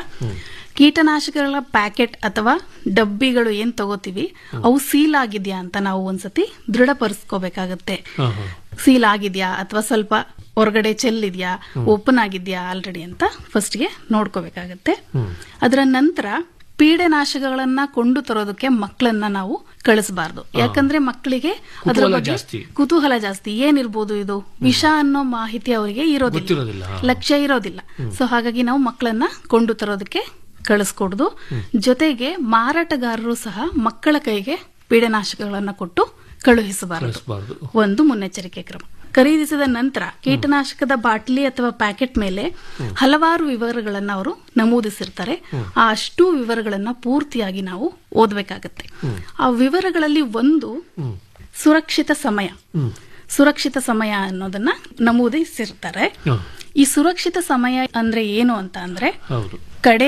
ಕೀಟನಾಶಕಗಳ ಪ್ಯಾಕೆಟ್ ಅಥವಾ ಡಬ್ಬಿಗಳು ಏನ್ ತಗೋತೀವಿ ಅವು ಸೀಲ್ ಆಗಿದ್ಯಾ ಅಂತ ನಾವು ಒಂದ್ಸತಿ ದೃಢಪಡಿಸ್ಕೋಬೇಕಾಗತ್ತೆ ಸೀಲ್ ಆಗಿದ್ಯಾ ಅಥವಾ ಸ್ವಲ್ಪ ಹೊರಗಡೆ ಚೆಲ್ಲಿದ್ಯಾ ಓಪನ್ ಆಗಿದ್ಯಾ ಆಲ್ರೆಡಿ ಅಂತ ಫಸ್ಟ್ಗೆ ನೋಡ್ಕೋಬೇಕಾಗತ್ತೆ ಅದರ ನಂತರ ಪೀಡೆನಾಶಕಗಳನ್ನ ಕೊಂಡು ತರೋದಕ್ಕೆ ಮಕ್ಕಳನ್ನ ನಾವು ಕಳಿಸಬಾರ್ದು ಯಾಕಂದ್ರೆ ಮಕ್ಕಳಿಗೆ ಅದರ ಕುತೂಹಲ ಬಗ್ಗೆ ಜಾಸ್ತಿ. ಕುತೂಹಲ ಜಾಸ್ತಿ ಏನಿರ್ಬೋದು ಇದು ವಿಷ ಅನ್ನೋ ಮಾಹಿತಿ ಅವರಿಗೆ ಇರೋದಿಲ್ಲ ಗೊತ್ತಿರೋದಿಲ್ಲ ಲಕ್ಷ್ಯ ಇರೋದಿಲ್ಲ ಸೊ ಹಾಗಾಗಿ ನಾವು ಮಕ್ಕಳನ್ನ ಕೊಂಡು ತರೋದಕ್ಕೆ ಕಳಿಸ್ಕೊಡುದು ಜೊತೆಗೆ ಮಾರಾಟಗಾರರು ಸಹ ಮಕ್ಕಳ ಕೈಗೆ ಪೀಡನಾಶಕಗಳನ್ನ ಕೊಟ್ಟು ಕಳುಹಿಸಬಾರದು ಕಳಿಸಬಾರ್ದು ಒಂದು ಮುನ್ನೆಚ್ಚರಿಕೆ ಕ್ರಮ ಖರೀದಿಸಿದ ನಂತರ ಕೀಟನಾಶಕದ ಬಾಟ್ಲಿ ಅಥವಾ ಪ್ಯಾಕೆಟ್ ಮೇಲೆ ಹಲವಾರು ವಿವರಗಳನ್ನ ಅವರು ನಮೂದಿಸಿರ್ತಾರೆ ಆ ಅಷ್ಟು ವಿವರಗಳನ್ನ ಪೂರ್ತಿಯಾಗಿ ನಾವು ಓದಬೇಕಾಗತ್ತೆ ಆ ವಿವರಗಳಲ್ಲಿ ಒಂದು ಸುರಕ್ಷಿತ ಸಮಯ ಸುರಕ್ಷಿತ ಸಮಯ ಅನ್ನೋದನ್ನ ನಮೂದಿಸಿರ್ತಾರೆ ಈ ಸುರಕ್ಷಿತ ಸಮಯ ಅಂದ್ರೆ ಏನು ಅಂತ ಅಂದ್ರೆ ಹೌದು ಕಡೆಯ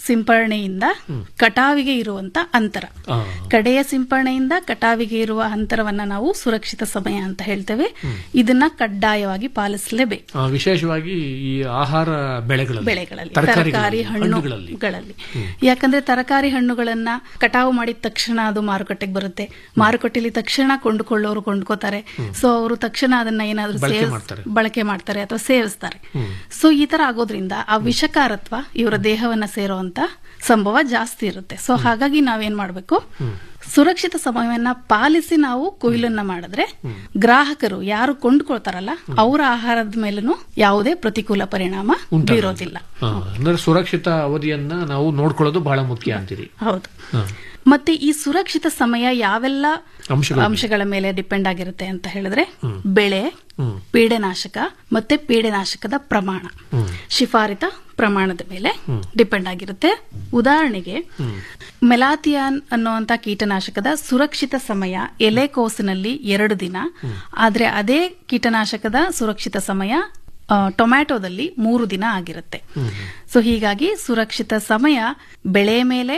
ಸಿಂಪರಣೆಯಿಂದ ಕಟಾವಿಗೆ ಇರುವಂತ ಅಂತರ ಆ, ಕಡೆಯ ಸಿಂಪರಣೆಯಿಂದ ಕಟಾವಿಗೆ ಇರುವ ಅಂತರವನ್ನ ನಾವು ಸುರಕ್ಷಿತ ಸಮಯ ಅಂತ ಹೇಳ್ತೇವೆ ಇದನ್ನ ಕಡ್ಡಾಯವಾಗಿ ಪಾಲಿಸಲೇಬೇಕು ಆ, ವಿಶೇಷವಾಗಿ ಈ ಆಹಾರ ಬೆಳೆಗಳಲ್ಲಿ ಬೆಳೆಗಳಲ್ಲಿ ತರಕಾರಿಗಳಲ್ಲಿ, ತರಕಾರಿ ಹಣ್ಣುಗಳಲ್ಲಿ ಹಣ್ಣುಗಳಲ್ಲಿ ಯಾಕಂದ್ರೆ ತರಕಾರಿ ಹಣ್ಣುಗಳನ್ನ ಕಟಾವು ಮಾಡಿದ ತಕ್ಷಣ ಅದು ಮಾರುಕಟ್ಟೆಗೆ ಬರುತ್ತೆ ಮಾರುಕಟ್ಟೆಯಲ್ಲಿ ತಕ್ಷಣ ಕೊಂಡುಕೊಳ್ಳೋರು ಕೊಂಡ್ಕೋತಾರೆ ಸೊ ಅವರು ತಕ್ಷಣ ಅದನ್ನ ಏನಾದ್ರೂ ಬಳಕೆ ಸೇವಿಸ್- ಮಾಡ್ತಾರೆ. ಬಳಕೆ ಮಾಡ್ತಾರೆ ಅಥವಾ ಸೇವಿಸ್ತಾರೆ ಸೊ ಈ ತರ ಆಗೋದ್ರಿಂದ ಆ ವಿಷಕಾರತ್ವ ಇವರ ದೇಹವನ್ನ ಸೇರುವಂತ ಸಂಭವ ಜಾಸ್ತಿ ಇರುತ್ತೆ ಸೊ ಹಾಗಾಗಿ ನಾವೇನ್ ಮಾಡ್ಬೇಕು ಸುರಕ್ಷಿತ ಸಮಯವನ್ನ ಪಾಲಿಸಿ ನಾವು ಕೊಯ್ಲನ್ನ ಮಾಡಿದ್ರೆ ಗ್ರಾಹಕರು ಯಾರು ಕೊಂಡ್ಕೊಳ್ತಾರಲ್ಲ ಅವರ ಆಹಾರದ ಮೇಲೂ ಯಾವುದೇ ಪ್ರತಿಕೂಲ ಪರಿಣಾಮ ಉಂಟಾಗೋದಿಲ್ಲ. ಬೀರೋದಿಲ್ಲ ಆ, ಅಂದ್ರೆ ಸುರಕ್ಷಿತ ಅವಧಿಯನ್ನ ನಾವು ನೋಡ್ಕೊಳ್ಳೋದು ಬಹಳ ಮುಖ್ಯ ಅಂತೀರಿ ಹೌದು ಆ, ಮತ್ತೆ ಈ ಸುರಕ್ಷಿತ ಸಮಯ ಯಾವೆಲ್ಲ ಅಂಶಗಳ ಅಂಶಗಳ ಮೇಲೆ ಡಿಪೆಂಡ್ ಆಗಿರುತ್ತೆ ಅಂತ ಹೇಳಿದ್ರೆ ಹ್ಮ್. ಬೆಳೆ ಹ್ಮ್. ಪೀಡೆನಾಶಕ ಮತ್ತೆ ಪೀಡೆನಾಶಕದ ಪ್ರಮಾಣ ಹ್ಮ್. ಶಿಫಾರಿತ ಪ್ರಮಾಣದ ಮೇಲೆ ಹ್ಮ್. ಡಿಪೆಂಡ್ ಆಗಿರುತ್ತೆ ಉದಾಹರಣೆಗೆ ಹ್ಮ್. ಮೆಲಾಥಿಯಾನ್ ಅನ್ನುವಂತ ಕೀಟನಾಶಕದ ಸುರಕ್ಷಿತ ಸಮಯ ಎಲೆಕೋಸಿನಲ್ಲಿ ಎರಡು ದಿನ ಆದ್ರೆ ಅದೇ ಕೀಟನಾಶಕದ ಸುರಕ್ಷಿತ ಸಮಯ ಆ, ಟೊಮ್ಯಾಟೊದಲ್ಲಿ ಮೂರು ದಿನ ಆಗಿರುತ್ತೆ ಸೊ ಹೀಗಾಗಿ ಸುರಕ್ಷಿತ ಸಮಯ ಬೆಳೆ ಮೇಲೆ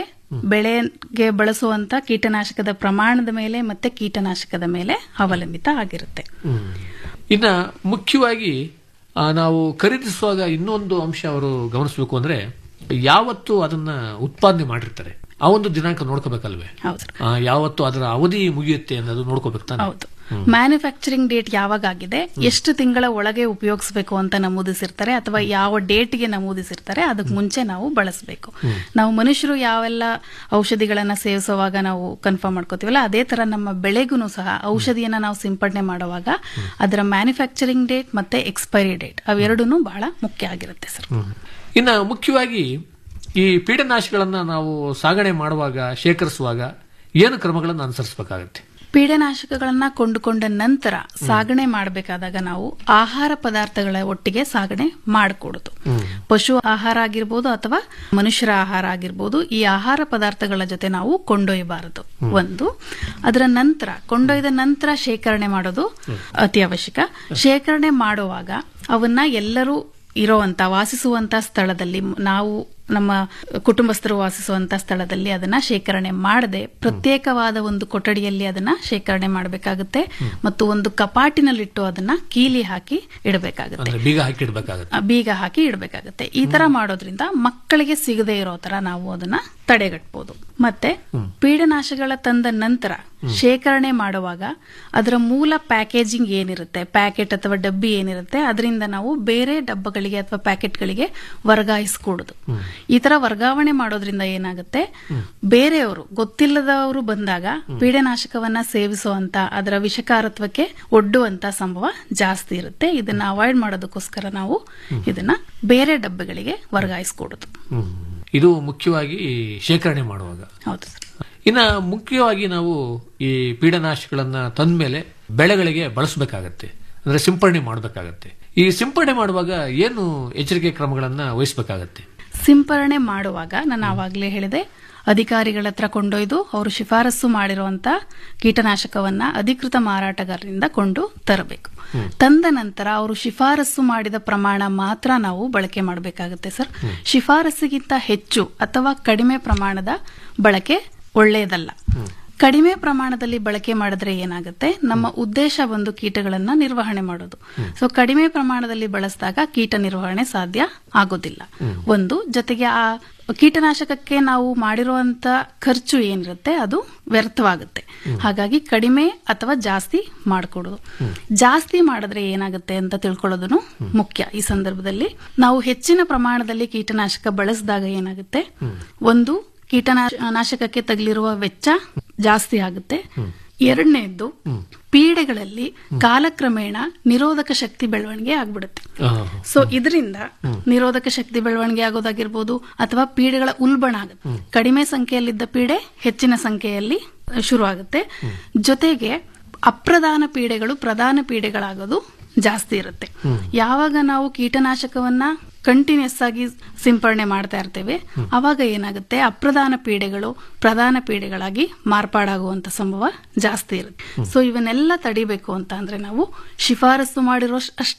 ಬೆಳೆಗೆ ಬಳಸುವಂತ ಕೀಟನಾಶಕದ ಪ್ರಮಾಣದ ಮೇಲೆ ಮತ್ತೆ ಕೀಟನಾಶಕದ ಮೇಲೆ ಅವಲಂಬಿತ ಆಗಿರುತ್ತೆ ಹ್ಮ್. ಇನ್ನ ಮುಖ್ಯವಾಗಿ ಆ, ನಾವು ಖರೀದಿಸುವಾಗ ಇನ್ನೊಂದು ಅಂಶ ಅವರು ಗಮನಿಸಬೇಕು ಅಂದ್ರೆ ಯಾವತ್ತು ಅದನ್ನ ಉತ್ಪಾದನೆ ಮಾಡಿರ್ತಾರೆ ಆ ಒಂದು ದಿನಾಂಕ ನೋಡ್ಕೋಬೇಕಲ್ವೇ ಹೌದು ಆ, ಯಾವತ್ತು ಅದರ ಅವಧಿ ಮುಗಿಯುತ್ತೆ ಅನ್ನೋದು ನೋಡ್ಕೋಬೇಕು ತಾನೆ ಹೌದು ಮ್ಯಾನುಫ್ಯಾಕ್ಚರಿಂಗ್ ಡೇಟ್ ಯಾವಾಗ ಆಗಿದೆ ಎಷ್ಟು ತಿಂಗಳ ಒಳಗೆ ಉಪಯೋಗಿಸಬೇಕು ಅಂತ ನಮೂದಿಸಿರ್ತಾರೆ ಅಥವಾ ಯಾವ ಡೇಟ್ಗೆ ನಮೂದಿಸಿರ್ತಾರೆ ಅದಕ್ಕೆ ಮುಂಚೆ ನಾವು ಬಳಸಬೇಕು ನಾವು ಮನುಷ್ಯರು ಯಾವೆಲ್ಲ ಔಷಧಿಗಳನ್ನ ಸೇವಿಸುವಾಗ ನಾವು ಕನ್ಫರ್ಮ್ ಮಾಡ್ಕೋತೀವಲ್ಲ ಅದೇ ತರ ನಮ್ಮ ಬೆಳೆಗೂ ಸಹ ಔಷಧಿಯನ್ನ ನಾವು ಸಿಂಪಡಣೆ ಮಾಡುವಾಗ ಅದರ ಮ್ಯಾನುಫ್ಯಾಕ್ಚರಿಂಗ್ ಡೇಟ್ ಮತ್ತೆ ಎಕ್ಸ್ಪೈರಿ ಡೇಟ್ ಅವೆರಡೂ ಬಹಳ ಮುಖ್ಯ ಆಗಿರುತ್ತೆ ಸರ್ ಹ್ಮ್. ಇನ್ನ ಮುಖ್ಯವಾಗಿ ಈ ಪೀಡನಾಶಗಳನ್ನ ನಾವು ಸಾಗಣೆ ಮಾಡುವಾಗ ಶೇಖರಿಸುವಾಗ ಏನು ಕ್ರಮಗಳನ್ನು ಅನುಸರಿಸಬೇಕಾಗತ್ತೆ ಪೀಡನಾಶಕಗಳನ್ನ ಕೊಂಡುಕೊಂಡ ನಂತರ ಸಾಗಣೆ ಮಾಡಬೇಕಾದಾಗ ನಾವು ಆಹಾರ ಪದಾರ್ಥಗಳ ಒಟ್ಟಿಗೆ ಸಾಗಣೆ ಮಾಡಿಕೊಡುದು ಪಶು ಆಹಾರ ಆಗಿರ್ಬೋದು ಅಥವಾ ಮನುಷ್ಯರ ಆಹಾರ ಆಗಿರ್ಬೋದು ಈ ಆಹಾರ ಪದಾರ್ಥಗಳ ಜೊತೆ ನಾವು ಕೊಂಡೊಯ್ಯಬಾರದು ಒಂದು ಅದರ ನಂತರ ಕೊಂಡೊಯ್ದ ನಂತರ ಶೇಖರಣೆ ಮಾಡೋದು ಅತಿ ಅವಶ್ಯಕ ಶೇಖರಣೆ ಮಾಡುವಾಗ ಅವನ್ನ ಎಲ್ಲರೂ ಇರೋವಂತ ವಾಸಿಸುವಂತ ಸ್ಥಳದಲ್ಲಿ ನಾವು ನಮ್ಮ ಕುಟುಂಬಸ್ಥರು ವಾಸಿಸುವಂತ ಸ್ಥಳದಲ್ಲಿ ಅದನ್ನ ಶೇಖರಣೆ ಮಾಡದೆ ಪ್ರತ್ಯೇಕವಾದ ಒಂದು ಕೊಠಡಿಯಲ್ಲಿ ಅದನ್ನ ಶೇಖರಣೆ ಮಾಡಬೇಕಾಗುತ್ತೆ ಮತ್ತು ಒಂದು ಕಪಾಟಿನಲ್ಲಿಟ್ಟು ಅದನ್ನ ಕೀಲಿ ಹಾಕಿ ಇಡಬೇಕಾಗುತ್ತೆ ಅಂದ್ರೆ ಬೀಗ ಹಾಕಿಡ್ಬೇಕಾಗತ್ತೆ ಆ, ಬೀಗ ಹಾಕಿ ಇಡಬೇಕಾಗುತ್ತೆ ಈ ತರ ಮಾಡೋದ್ರಿಂದ ಮಕ್ಕಳಿಗೆ ಸಿಗದೆ ಇರೋ ತರ ನಾವು ಅದನ್ನ ತಡೆಗಟ್ಬೋದು ಮತ್ತೆ ಪೀಡನಾಶಗಳ ತಂದ ನಂತರ ಶೇಖರಣೆ ಮಾಡುವಾಗ ಅದರ ಮೂಲ ಪ್ಯಾಕೇಜಿಂಗ್ ಏನಿರುತ್ತೆ ಪ್ಯಾಕೆಟ್ ಅಥವಾ ಡಬ್ಬಿ ಏನಿರುತ್ತೆ ಅದರಿಂದ ನಾವು ಬೇರೆ ಡಬ್ಬಗಳಿಗೆ ಅಥವಾ ಪ್ಯಾಕೆಟ್ಗಳಿಗೆ ವರ್ಗಾಯಿಸ್ಕೊಡುದು ಈ ತರ ವರ್ಗಾವಣೆ ಮಾಡೋದ್ರಿಂದ ಏನಾಗುತ್ತೆ ಬೇರೆಯವರು ಗೊತ್ತಿಲ್ಲದವರು ಬಂದಾಗ ಪೀಡನಾಶಕವನ್ನ ಸೇವಿಸುವಂತ ಅದರ ವಿಷಕಾರತ್ವಕ್ಕೆ ಒಡ್ಡುವಂತ ಸಂಭವ ಜಾಸ್ತಿ ಇರುತ್ತೆ ಇದನ್ನ ಅವಾಯ್ಡ್ ಮಾಡೋದಕ್ಕೋಸ್ಕರ ನಾವು ಇದನ್ನ ಬೇರೆ ಡಬ್ಬಗಳಿಗೆ ವರ್ಗಾಯಿಸ್ಕೊಡುದು ಹ್ಮ್. ಇದು ಮುಖ್ಯವಾಗಿ ಶೇಖರಣೆ ಮಾಡುವಾಗ ಹೌದು ಸರ್ ಇನ್ನ ಮುಖ್ಯವಾಗಿ ನಾವು ಈ ಪೀಡನಾಶಗಳನ್ನ ತಂದ್ಮೇಲೆ ಬೆಳೆಗಳಿಗೆ ಬಳಸಬೇಕಾಗತ್ತೆ ಅಂದ್ರೆ ಸಿಂಪರಣೆ ಮಾಡಬೇಕಾಗತ್ತೆ ಈ ಸಿಂಪರಣೆ ಮಾಡುವಾಗ ಏನು ಎಚ್ಚರಿಕೆ ಕ್ರಮಗಳನ್ನ ವಹಿಸಬೇಕಾಗತ್ತೆ ಸಿಂಪರಣೆ ಮಾಡುವಾಗ ನಾನು ಆವಾಗಲೇ ಹೇಳಿದೆ ಅಧಿಕಾರಿಗಳ ಹತ್ರ ಕೊಂಡೊಯ್ದು ಅವರು ಶಿಫಾರಸು ಮಾಡಿರುವಂತ ಕೀಟನಾಶಕವನ್ನ ಅಧಿಕೃತ ಮಾರಾಟಗಾರರಿಂದ ಕೊಂಡು ತರಬೇಕು ತಂದ ನಂತರ ಅವರು ಶಿಫಾರಸು ಮಾಡಿದ ಪ್ರಮಾಣ ಮಾತ್ರ ನಾವು ಬಳಕೆ ಮಾಡಬೇಕಾಗುತ್ತೆ ಸರ್ ಶಿಫಾರಸ್ಸಿಗಿಂತ ಹೆಚ್ಚು ಅಥವಾ ಕಡಿಮೆ ಪ್ರಮಾಣದ ಬಳಕೆ ಒಳ್ಳೆಯದಲ್ಲ ಕಡಿಮೆ ಪ್ರಮಾಣದಲ್ಲಿ ಬಳಕೆ ಮಾಡಿದ್ರೆ ಏನಾಗುತ್ತೆ ನಮ್ಮ ಉದ್ದೇಶ ಒಂದು ಕೀಟಗಳನ್ನ ನಿರ್ವಹಣೆ ಮಾಡೋದು ಸೊ ಕಡಿಮೆ ಪ್ರಮಾಣದಲ್ಲಿ ಬಳಸಿದಾಗ ಕೀಟ ನಿರ್ವಹಣೆ ಸಾಧ್ಯ ಆಗೋದಿಲ್ಲ ಒಂದು ಜೊತೆಗೆ ಆ ಕೀಟನಾಶಕಕ್ಕೆ ನಾವು ಮಾಡಿರುವಂತ ಖರ್ಚು ಏನಿರುತ್ತೆ ಅದು ವ್ಯರ್ಥವಾಗುತ್ತೆ ಹಾಗಾಗಿ ಕಡಿಮೆ ಅಥವಾ ಜಾಸ್ತಿ ಮಾಡಿಕೊಡೋದು ಜಾಸ್ತಿ ಮಾಡಿದ್ರೆ ಏನಾಗುತ್ತೆ ಅಂತ ತಿಳ್ಕೊಳ್ಳೋದು ಮುಖ್ಯ ಈ ಸಂದರ್ಭದಲ್ಲಿ ನಾವು ಹೆಚ್ಚಿನ ಪ್ರಮಾಣದಲ್ಲಿ ಕೀಟನಾಶಕ ಬಳಸಿದಾಗ ಏನಾಗುತ್ತೆ ಒಂದು ಕೀಟನಾಶಕಕ್ಕೆ ತಗಲಿರುವ ವೆಚ್ಚ ಜಾಸ್ತಿ ಆಗುತ್ತೆ ಎರಡನೇದ್ದು ಪೀಡೆಗಳಲ್ಲಿ ಕಾಲಕ್ರಮೇಣ ನಿರೋಧಕ ಶಕ್ತಿ ಬೆಳವಣಿಗೆ ಆಗ್ಬಿಡುತ್ತೆ ಸೊ ಇದರಿಂದ ನಿರೋಧಕ ಶಕ್ತಿ ಬೆಳವಣಿಗೆ ಆಗೋದಾಗಿರ್ಬೋದು ಅಥವಾ ಪೀಡೆಗಳ ಉಲ್ಬಣ ಆಗುತ್ತೆ ಕಡಿಮೆ ಸಂಖ್ಯೆಯಲ್ಲಿದ್ದ ಪೀಡೆ ಹೆಚ್ಚಿನ ಸಂಖ್ಯೆಯಲ್ಲಿ ಶುರು ಆಗುತ್ತೆ ಜೊತೆಗೆ ಅಪ್ರಧಾನ ಪೀಡೆಗಳು ಪ್ರಧಾನ ಪೀಡೆಗಳಾಗೋದು ಜಾಸ್ತಿ ಇರುತ್ತೆ ಯಾವಾಗ ನಾವು ಕೀಟನಾಶಕವನ್ನ ಕಂಟಿನ್ಯೂಸ್ ಆಗಿ ಸಿಂಪರಣೆ ಮಾಡ್ತಾ ಇರ್ತೇವೆ ಅವಾಗ ಏನಾಗುತ್ತೆ ಅಪ್ರಧಾನ ಪೀಡೆಗಳು ಪ್ರಧಾನ ಪೀಡೆಗಳಾಗಿ ಮಾರ್ಪಾಡಾಗುವಂತ ಸಂಭವ ಜಾಸ್ತಿ ಇರುತ್ತೆ ಸೊ ಇವನ್ನೆಲ್ಲ ತಡಿಬೇಕು ಅಂತ ಅಂದ್ರೆ ನಾವು ಶಿಫಾರಸು ಮಾಡಿರೋ ಅಷ್ಟೇ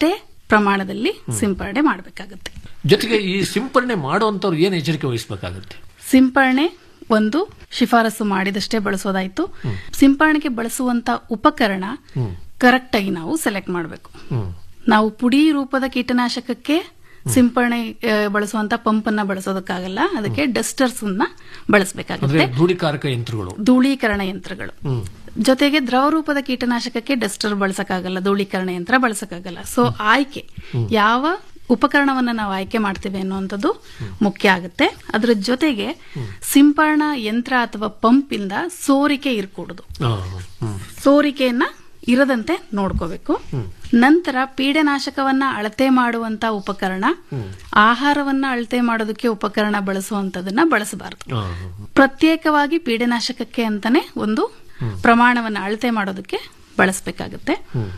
ಪ್ರಮಾಣದಲ್ಲಿ ಸಿಂಪರಣೆ ಮಾಡಬೇಕಾಗುತ್ತೆ ಜೊತೆಗೆ ಈ ಸಿಂಪರಣೆ ಮಾಡುವಂತವ್ರು ಏನ್ ಎಚ್ಚರಿಕೆ ವಹಿಸಬೇಕಾಗುತ್ತೆ ಸಿಂಪರಣೆ ಒಂದು ಶಿಫಾರಸು ಮಾಡಿದಷ್ಟೇ ಬಳಸೋದಾಯ್ತು ಸಿಂಪರಣೆಗೆ ಬಳಸುವಂತ ಉಪಕರಣ ಕರೆಕ್ಟ್ ಆಗಿ ನಾವು ಸೆಲೆಕ್ಟ್ ಮಾಡಬೇಕು ನಾವು ಪುಡಿ ರೂಪದ ಕೀಟನಾಶಕಕ್ಕೆ ಸಿಂಪರಣೆ ಆ, ಬಳಸುವಂತ ಪಂಪ್ ಅನ್ನ ಬಳಸೋದಕ್ಕಾಗಲ್ಲ ಅದಕ್ಕೆ ಡಸ್ಟರ್ಸ್ ಅನ್ನ ಅಂದ್ರೆ ಬಳಸಬೇಕಾಗುತ್ತೆ ಧೂಳಿಕಾರಕ ಯಂತ್ರಗಳು ಧೂಳೀಕರಣ ಯಂತ್ರಗಳು ಹ್ಮ್. ಜೊತೆಗೆ ದ್ರವ ರೂಪದ ಕೀಟನಾಶಕಕ್ಕೆ ಡಸ್ಟರ್ ಬಳಸಕ್ಕಾಗಲ್ಲ ಧೂಳೀಕರಣ ಯಂತ್ರ ಬಳಸಕ್ಕಾಗಲ್ಲ ಸೊ ಆಯ್ಕೆ ಯಾವ ಉಪಕರಣವನ್ನ ನಾವು ಆಯ್ಕೆ ಮಾಡ್ತೇವೆ ಅನ್ನುವಂಥದ್ದು ಮುಖ್ಯ ಆಗುತ್ತೆ ಅದರ ಜೊತೆಗೆ ಸಿಂಪರಣಾ ಯಂತ್ರ ಅಥವಾ ಪಂಪ್ ಇಂದ ಸೋರಿಕೆ ಇರ್ಕೂಡುದು ಆ, ಹ್ಮ್. ಸೋರಿಕೆಯನ್ನ ಇರದಂತೆ ನೋಡ್ಕೋಬೇಕು ನಂತರ ಪೀಡೆನಾಶಕವನ್ನ ಅಳತೆ ಮಾಡುವಂತ ಉಪಕರಣ ಆಹಾರವನ್ನ ಅಳತೆ ಮಾಡೋದಕ್ಕೆ ಉಪಕರಣ ಬಳಸುವಂತದನ್ನ ಬಳಸಬಾರದು ಆ, ಪ್ರತ್ಯೇಕವಾಗಿ ಪೀಡೆನಾಶಕಕ್ಕೆ ಅಂತಾನೆ ಒಂದು ಪ್ರಮಾಣವನ್ನ ಅಳತೆ ಮಾಡೋದಕ್ಕೆ ಬಳಸಬೇಕಾಗುತ್ತೆ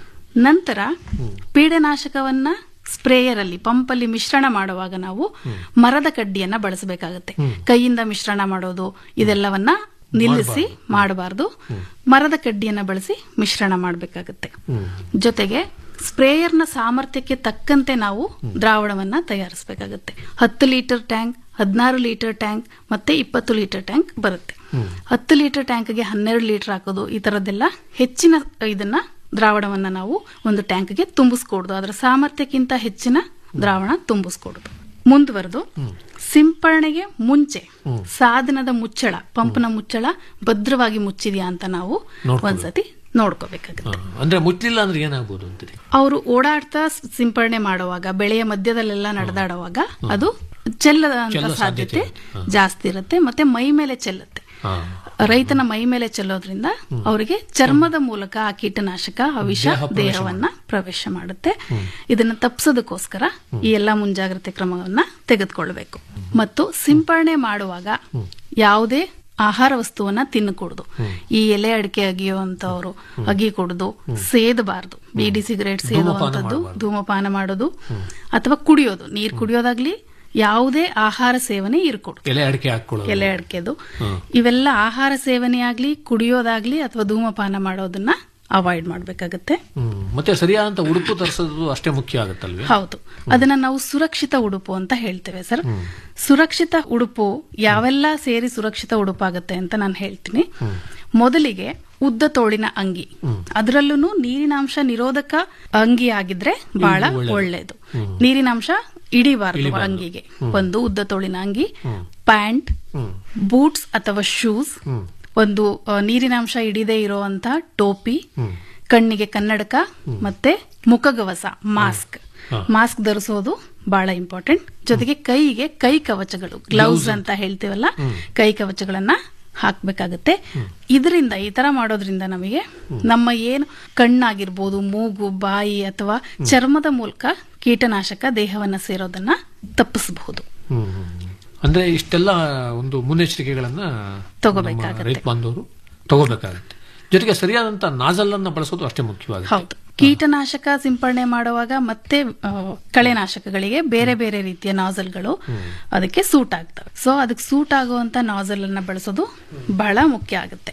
ನಂತರ ಪೀಡೆನಾಶಕವನ್ನ ಸ್ಪ್ರೇಯರ್ ಅಲ್ಲಿ ಪಂಪ್ ಅಲ್ಲಿ ಮಿಶ್ರಣ ಮಾಡುವಾಗ ನಾವು ಮರದ ಕಡ್ಡಿಯನ್ನ ಬಳಸಬೇಕಾಗುತ್ತೆ ಕೈಯಿಂದ ಮಿಶ್ರಣ ಮಾಡೋದು ಇದೆಲ್ಲವನ್ನ ನಿಲ್ಲಿಸಿ ಮಾಡಬಾರ್ದು ಮರದ ಕಡ್ಡಿಯನ್ನ ಬಳಸಿ ಮಿಶ್ರಣ ಮಾಡಬೇಕಾಗುತ್ತೆ ಜೊತೆಗೆ ಸ್ಪ್ರೇಯರ್ನ ಸಾಮರ್ಥ್ಯಕ್ಕೆ ತಕ್ಕಂತೆ ನಾವು ದ್ರಾವಣವನ್ನ ತಯಾರಿಸಬೇಕಾಗುತ್ತೆ ಹತ್ತು ಲೀಟರ್ ಟ್ಯಾಂಕ್ ಹದಿನಾರು ಲೀಟರ್ ಟ್ಯಾಂಕ್ ಮತ್ತೆ ಇಪ್ಪತ್ತು ಲೀಟರ್ ಟ್ಯಾಂಕ್ ಬರುತ್ತೆ ಹತ್ತು ಲೀಟರ್ ಟ್ಯಾಂಕ್ಗೆ ಹನ್ನೆರಡು ಲೀಟರ್ ಹಾಕೋದು ಈ ತರದ್ದೆಲ್ಲ ಹೆಚ್ಚಿನ ಇದನ್ನ ದ್ರಾವಣವನ್ನ ನಾವು ಒಂದು ಟ್ಯಾಂಕ್ಗೆ ತುಂಬಿಸ್ಕೊಡುದು ಅದರ ಸಾಮರ್ಥ್ಯಕ್ಕಿಂತ ಹೆಚ್ಚಿನ ದ್ರಾವಣ ತುಂಬಿಸ್ಕೊಡುದು ಮುಂದುವರೆದು ಸಿಂಪರಣೆಗೆ ಮುಂಚೆ ಸಾಧನದ ಮುಚ್ಚಳ ಪಂಪ್ನ ಮುಚ್ಚಳ ಭದ್ರವಾಗಿ ಮುಚ್ಚಿದ್ಯಾ ಅಂತ ನಾವು ನೋಡ್ಕೊಬೇಕು. ಒಂದ್ಸತಿ ನೋಡ್ಕೋಬೇಕಾಗುತ್ತೆ ಆ, ಅಂದ್ರೆ ಮುಚ್ಚಲಿಲ್ಲ ಅಂದ್ರೆ ಏನಾಗ್ಬೋದು ಅಂತೀರಿ ಅವರು ಓಡಾಡ್ತಾ ಸ್- ಸಿಂಪರಣೆ ಮಾಡುವಾಗ ಬೆಳೆಯ ಮಧ್ಯದಲ್ಲೆಲ್ಲ ನಡೆದಾಡುವಾಗ ಅದು ಚೆಲ್ಲದಂತ ಚೆಲ್ಲೋ ಸಾಧ್ಯತೆ ಸಾಧ್ಯತೆ ಜಾಸ್ತಿ ಇರುತ್ತೆ ಮತ್ತೆ ಮೈ ಮೇಲೆ ಚೆಲ್ಲುತ್ತೆ ಆ, ರೈತನ ಮೈ ಮೇಲೆ ಚೆಲ್ಲೋದ್ರಿಂದ ಅವರಿಗೆ ಚರ್ಮದ ಮೂಲಕ ಆ ಕೀಟನಾಶಕ ಆ ವಿಷ ದೇಹ ಪ್ರವೇಶ ದೇಹವನ್ನ ಪ್ರವೇಶ ಮಾಡುತ್ತೆ ಇದನ್ನ ತಪ್ಪಿಸೋದಕ್ಕೋಸ್ಕರ ಈ ಎಲ್ಲಾ ಮುಂಜಾಗ್ರತೆ ಕ್ರಮವನ್ನ ತೆಗೆದುಕೊಳ್ಬೇಕು ಮತ್ತು ಸಿಂಪರಣೆ ಮಾಡುವಾಗ ಯಾವುದೇ ಆಹಾರ ವಸ್ತುವನ್ನ ತಿನ್ನಕೂಡದು ಈ ಎಲೆ ಅಡಿಕೆ ಅಗಿಯುವಂತವ್ರು ಅಗಿ ಕುಡಿದು ಸೇದಬಾರದು ಬೀಡಿ ಸಿಗರೇಟ್ ಸೇದುವಂತದ್ದು ಧೂಮಪಾನ ಮಾಡೋದು ಅಥವಾ ಕುಡಿಯೋದು ನೀರ್ ಕುಡಿಯೋದಾಗ್ಲಿ ಯಾವುದೇ ಆಹಾರ ಸೇವನೆ ಇರ್ಕೊಡು ಎಲೆ ಅಡಿಕೆ ಹಾಕೊಳ್ಳೋದು ಎಲೆ ಅಡಿಕೆದು ಹ್ಮ್. ಇವೆಲ್ಲ ಆಹಾರ ಸೇವನೆ ಆಗ್ಲಿ ಕುಡಿಯೋದಾಗ್ಲಿ ಅಥವಾ ಧೂಮಪಾನ ಮಾಡೋದನ್ನ ಅವಾಯ್ಡ್ ಮಾಡ್ಬೇಕಾಗತ್ತೆ ಹ್ಮ್. ಮತ್ತೆ ಸರಿಯಾದಂತ ಉಡುಪು ತರಿಸೋದು ಅಷ್ಟೇ ಮುಖ್ಯ ಆಗುತ್ತಲ್ವೇ ಹೌದು ಅದನ್ನ ನಾವು ಸುರಕ್ಷಿತ ಉಡುಪು ಅಂತ ಹೇಳ್ತೇವೆ ಸರ್ ಸುರಕ್ಷಿತ ಉಡುಪು ಯಾವೆಲ್ಲ ಸೇರಿ ಸುರಕ್ಷಿತ ಉಡುಪಾಗುತ್ತೆ ಅಂತ ನಾನು ಹೇಳ್ತೀನಿ ಮೊದಲಿಗೆ ಉದ್ದ ತೋಳಿನ ಅಂಗಿ ಅದರಲ್ಲೂ ನೀರಿನಾಂಶ ನಿರೋಧಕ ಅಂಗಿ ಆಗಿದ್ರೆ ಬಹಳ ಒಳ್ಳೆದು. ಒಳ್ಳೇದು ನೀರಿನಾಂಶ ಇಡಿಬಾರದು ಇಳಿಬಾರ್ದು. ಅಂಗಿಗೆ ಒಂದು ಉದ್ದ ತೋಳಿನ ಅಂಗಿ ಪ್ಯಾಂಟ್ ಬೂಟ್ಸ್ ಅಥವಾ ಶೂಸ್ ಒಂದು ಆ, ನೀರಿನಾಂಶ ಹಿಡಿದೇ ಇರುವಂತಹ ಟೋಪಿ ಕಣ್ಣಿಗೆ ಕನ್ನಡಕ ಮತ್ತೆ ಮುಖಗವಸ ಮಾಸ್ಕ್ ಮಾಸ್ಕ್ ಧರಿಸೋದು ಬಹಳ ಇಂಪಾರ್ಟೆಂಟ್ ಜೊತೆಗೆ ಕೈಗೆ ಕೈ ಕವಚಗಳು ಗ್ಲೌಸ್ ಅಂತ ಹೇಳ್ತೀವಲ್ಲ ಕೈ ಕವಚಗಳನ್ನ ಹಾಕ್ಬೇಕಾಗತ್ತೆ ಇದರಿಂದ ಈ ತರ ಮಾಡೋದ್ರಿಂದ ನಮಗೆ ನಮ್ಮ ಏನು ಕಣ್ಣಾಗಿರ್ಬೋದು ಮೂಗು ಬಾಯಿ ಅಥವಾ ಚರ್ಮದ ಮೂಲಕ ಕೀಟನಾಶಕ ದೇಹವನ್ನ ಸೇರೋದನ್ನ ತಪ್ಪಿಸಬಹುದು ಹ್ಮ್, ಹ್ಮ್, ಹ್ಮ್. ಅಂದ್ರೆ ಇಷ್ಟೆಲ್ಲ ಒಂದು ಮುನ್ನೆಚ್ಚರಿಕೆಗಳನ್ನ ತಗೋಬೇಕಾಗತ್ತೆ. ನಮ್ಮ ರೈತ ಬಾಂಧವರು ತಗೋಬೇಕಾಗತ್ತೆ ಜೊತೆಗೆ ಸರಿಯಾದಂತ ನಾಜಲ್ ಅನ್ನ ಬಳಸೋದು ಅಷ್ಟೇ ಮುಖ್ಯವಾಗುತ್ತೆ ಹೌದು ಕೀಟನಾಶಕ ಸಿಂಪರಣೆ ಮಾಡುವಾಗ ಮತ್ತೆ ಆ, ಕಳೆನಾಶಕಗಳಿಗೆ ಬೇರೆ ಬೇರೆ ರೀತಿಯ ನಾಸಲ್ಗಳು ಅದಕ್ಕೆ ಸೂಟ್ ಆಗ್ತವೆ ಸೊ ಅದಕ್ಕೆ ಸೂಟ್ ಆಗುವಂತ ನಾಸಲ್ ಅನ್ನ ಬಳಸೋದು ಬಹಳ ಮುಖ್ಯ ಆಗುತ್ತೆ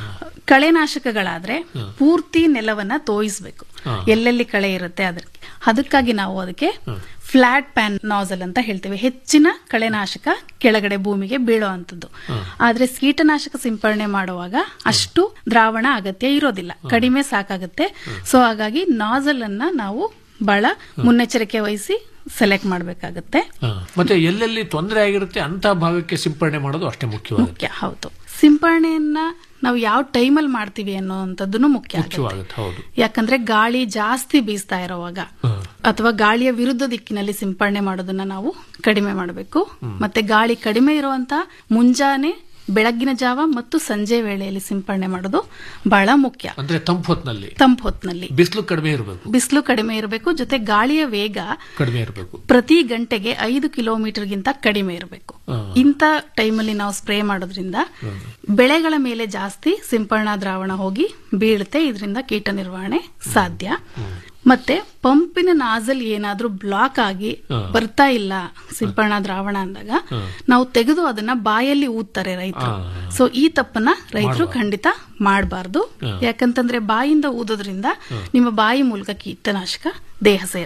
ಕಳೆನಾಶಕಗಳಾದ್ರೆ ಪೂರ್ತಿ ನೆಲವನ್ನ ತೋಯಿಸ್ಬೇಕು ಎಲ್ಲೆಲ್ಲಿ ಕಳೆ ಇರುತ್ತೆ ಅದಕ್ಕೆ ಅದಕ್ಕಾಗಿ ನಾವು ಅದಕ್ಕೆ ಫ್ಲಾಟ್ ಪ್ಯಾನ್ ನಾಸಲ್ ಅಂತ ಹೇಳ್ತೇವೆ ಹೆಚ್ಚಿನ ಕಳೆನಾಶಕ ಕೆಳಗಡೆ ಭೂಮಿಗೆ ಬೀಳೋ ಅಂತದ್ದು ಆದ್ರೆ ಕೀಟನಾಶಕ ಸಿಂಪರಣೆ ಮಾಡುವಾಗ ಅಷ್ಟು ದ್ರಾವಣ ಅಗತ್ಯ ಇರೋದಿಲ್ಲ ಕಡಿಮೆ ಸಾಕಾಗುತ್ತೆ ಸೊ ಹಾಗಾಗಿ ನಾಸಲ್ ಅನ್ನ ನಾವು ಬಹಳ ಮುನ್ನೆಚ್ಚರಿಕೆ ವಹಿಸಿ ಸೆಲೆಕ್ಟ್ ಮಾಡಬೇಕಾಗತ್ತೆ ಹಾ. ಮತ್ತೆ ಎಲ್ಲೆಲ್ಲಿ ತೊಂದರೆ ಆಗಿರುತ್ತೆ ಅಂತ ಭಾಗಕ್ಕೆ ಸಿಂಪರಣೆ ಮಾಡೋದು ಅಷ್ಟೇ ಮುಖ್ಯವಾಗುತ್ತೆ ಮುಖ್ಯ ಹೌದು ಸಿಂಪರಣೆಯನ್ನ ನಾವು ಯಾವ ಟೈಮಲ್ಲಿ ಮಾಡ್ತೀವಿ ಅನ್ನೋವಂಥದ್ದು ಮುಖ್ಯ ಆಗುತ್ತೆ ಮುಖ್ಯವಾಗುತ್ತೆ ಹೌದು ಯಾಕಂದ್ರೆ ಗಾಳಿ ಜಾಸ್ತಿ ಬೀಸ್ತಾ ಇರೋವಾಗ ಅಥವಾ ಗಾಳಿಯ ವಿರುದ್ಧ ದಿಕ್ಕಿನಲ್ಲಿ ಸಿಂಪರಣೆ ಮಾಡೋದನ್ನ ನಾವು ಕಡಿಮೆ ಮಾಡಬೇಕು ಮತ್ತೆ ಗಾಳಿ ಕಡಿಮೆ ಇರುವಂತ ಮುಂಜಾನೆ ಬೆಳಗ್ಗಿನ ಜಾವ ಮತ್ತು ಸಂಜೆ ವೇಳೆಯಲ್ಲಿ ಸಿಂಪರಣೆ ಮಾಡೋದು ಬಹಳ ಮುಖ್ಯ ಅಂದ್ರೆ ತಂಪು ಹೊತ್ನಲ್ಲಿ ತಂಪು ಹೊತ್ನಲ್ಲಿ ಬಿಸಿಲು ಕಡಿಮೆ ಇರಬೇಕು ಬಿಸಿಲು ಕಡಿಮೆ ಇರಬೇಕು ಜೊತೆ ಗಾಳಿಯ ವೇಗ ಕಡಿಮೆ ಇರಬೇಕು ಪ್ರತಿ ಗಂಟೆಗೆ ಐದು ಕಿಲೋಮೀಟರ್ಗಿಂತ ಕಡಿಮೆ ಇರಬೇಕು ಹಾ. ಇಂಥ ಟೈಮಲ್ಲಿ ನಾವು ಸ್ಪ್ರೇ ಮಾಡೋದ್ರಿಂದ ಬೆಳೆಗಳ ಮೇಲೆ ಜಾಸ್ತಿ ಸಿಂಪರಣಾ ದ್ರಾವಣ ಹೋಗಿ ಬೀಳುತ್ತೆ ಇದರಿಂದ ಕೀಟ ನಿರ್ವಹಣೆ ಸಾಧ್ಯ ಮತ್ತೆ ಪಂಪಿನ ನಾಜಲ್ ಏನಾದ್ರೂ ಬ್ಲಾಕ್ ಆಗಿ ಹಾ. ಬರ್ತಾ ಇಲ್ಲ ಸಿಂಪರಣಾ ದ್ರಾವಣ ಅಂದಾಗ ನಾವು ತೆಗೆದು ಅದನ್ನ ಬಾಯಲ್ಲಿ ಊದ್ತಾರೆ ರೈತರು ಸೊ ಈ ತಪ್ಪನ್ನ ರೈತರು ಖಂಡಿತ ಮಾಡಬಾರ್ದು ಹಾ. ಯಾಕಂತಂದ್ರೆ ಬಾಯಿಂದ ಊದೋದ್ರಿಂದ ನಿಮ್ಮ ಬಾಯಿ ಮೂಲಕ ಕೀಟನಾಶಕ ದೇಹ ಸೇರುತ್ತೆ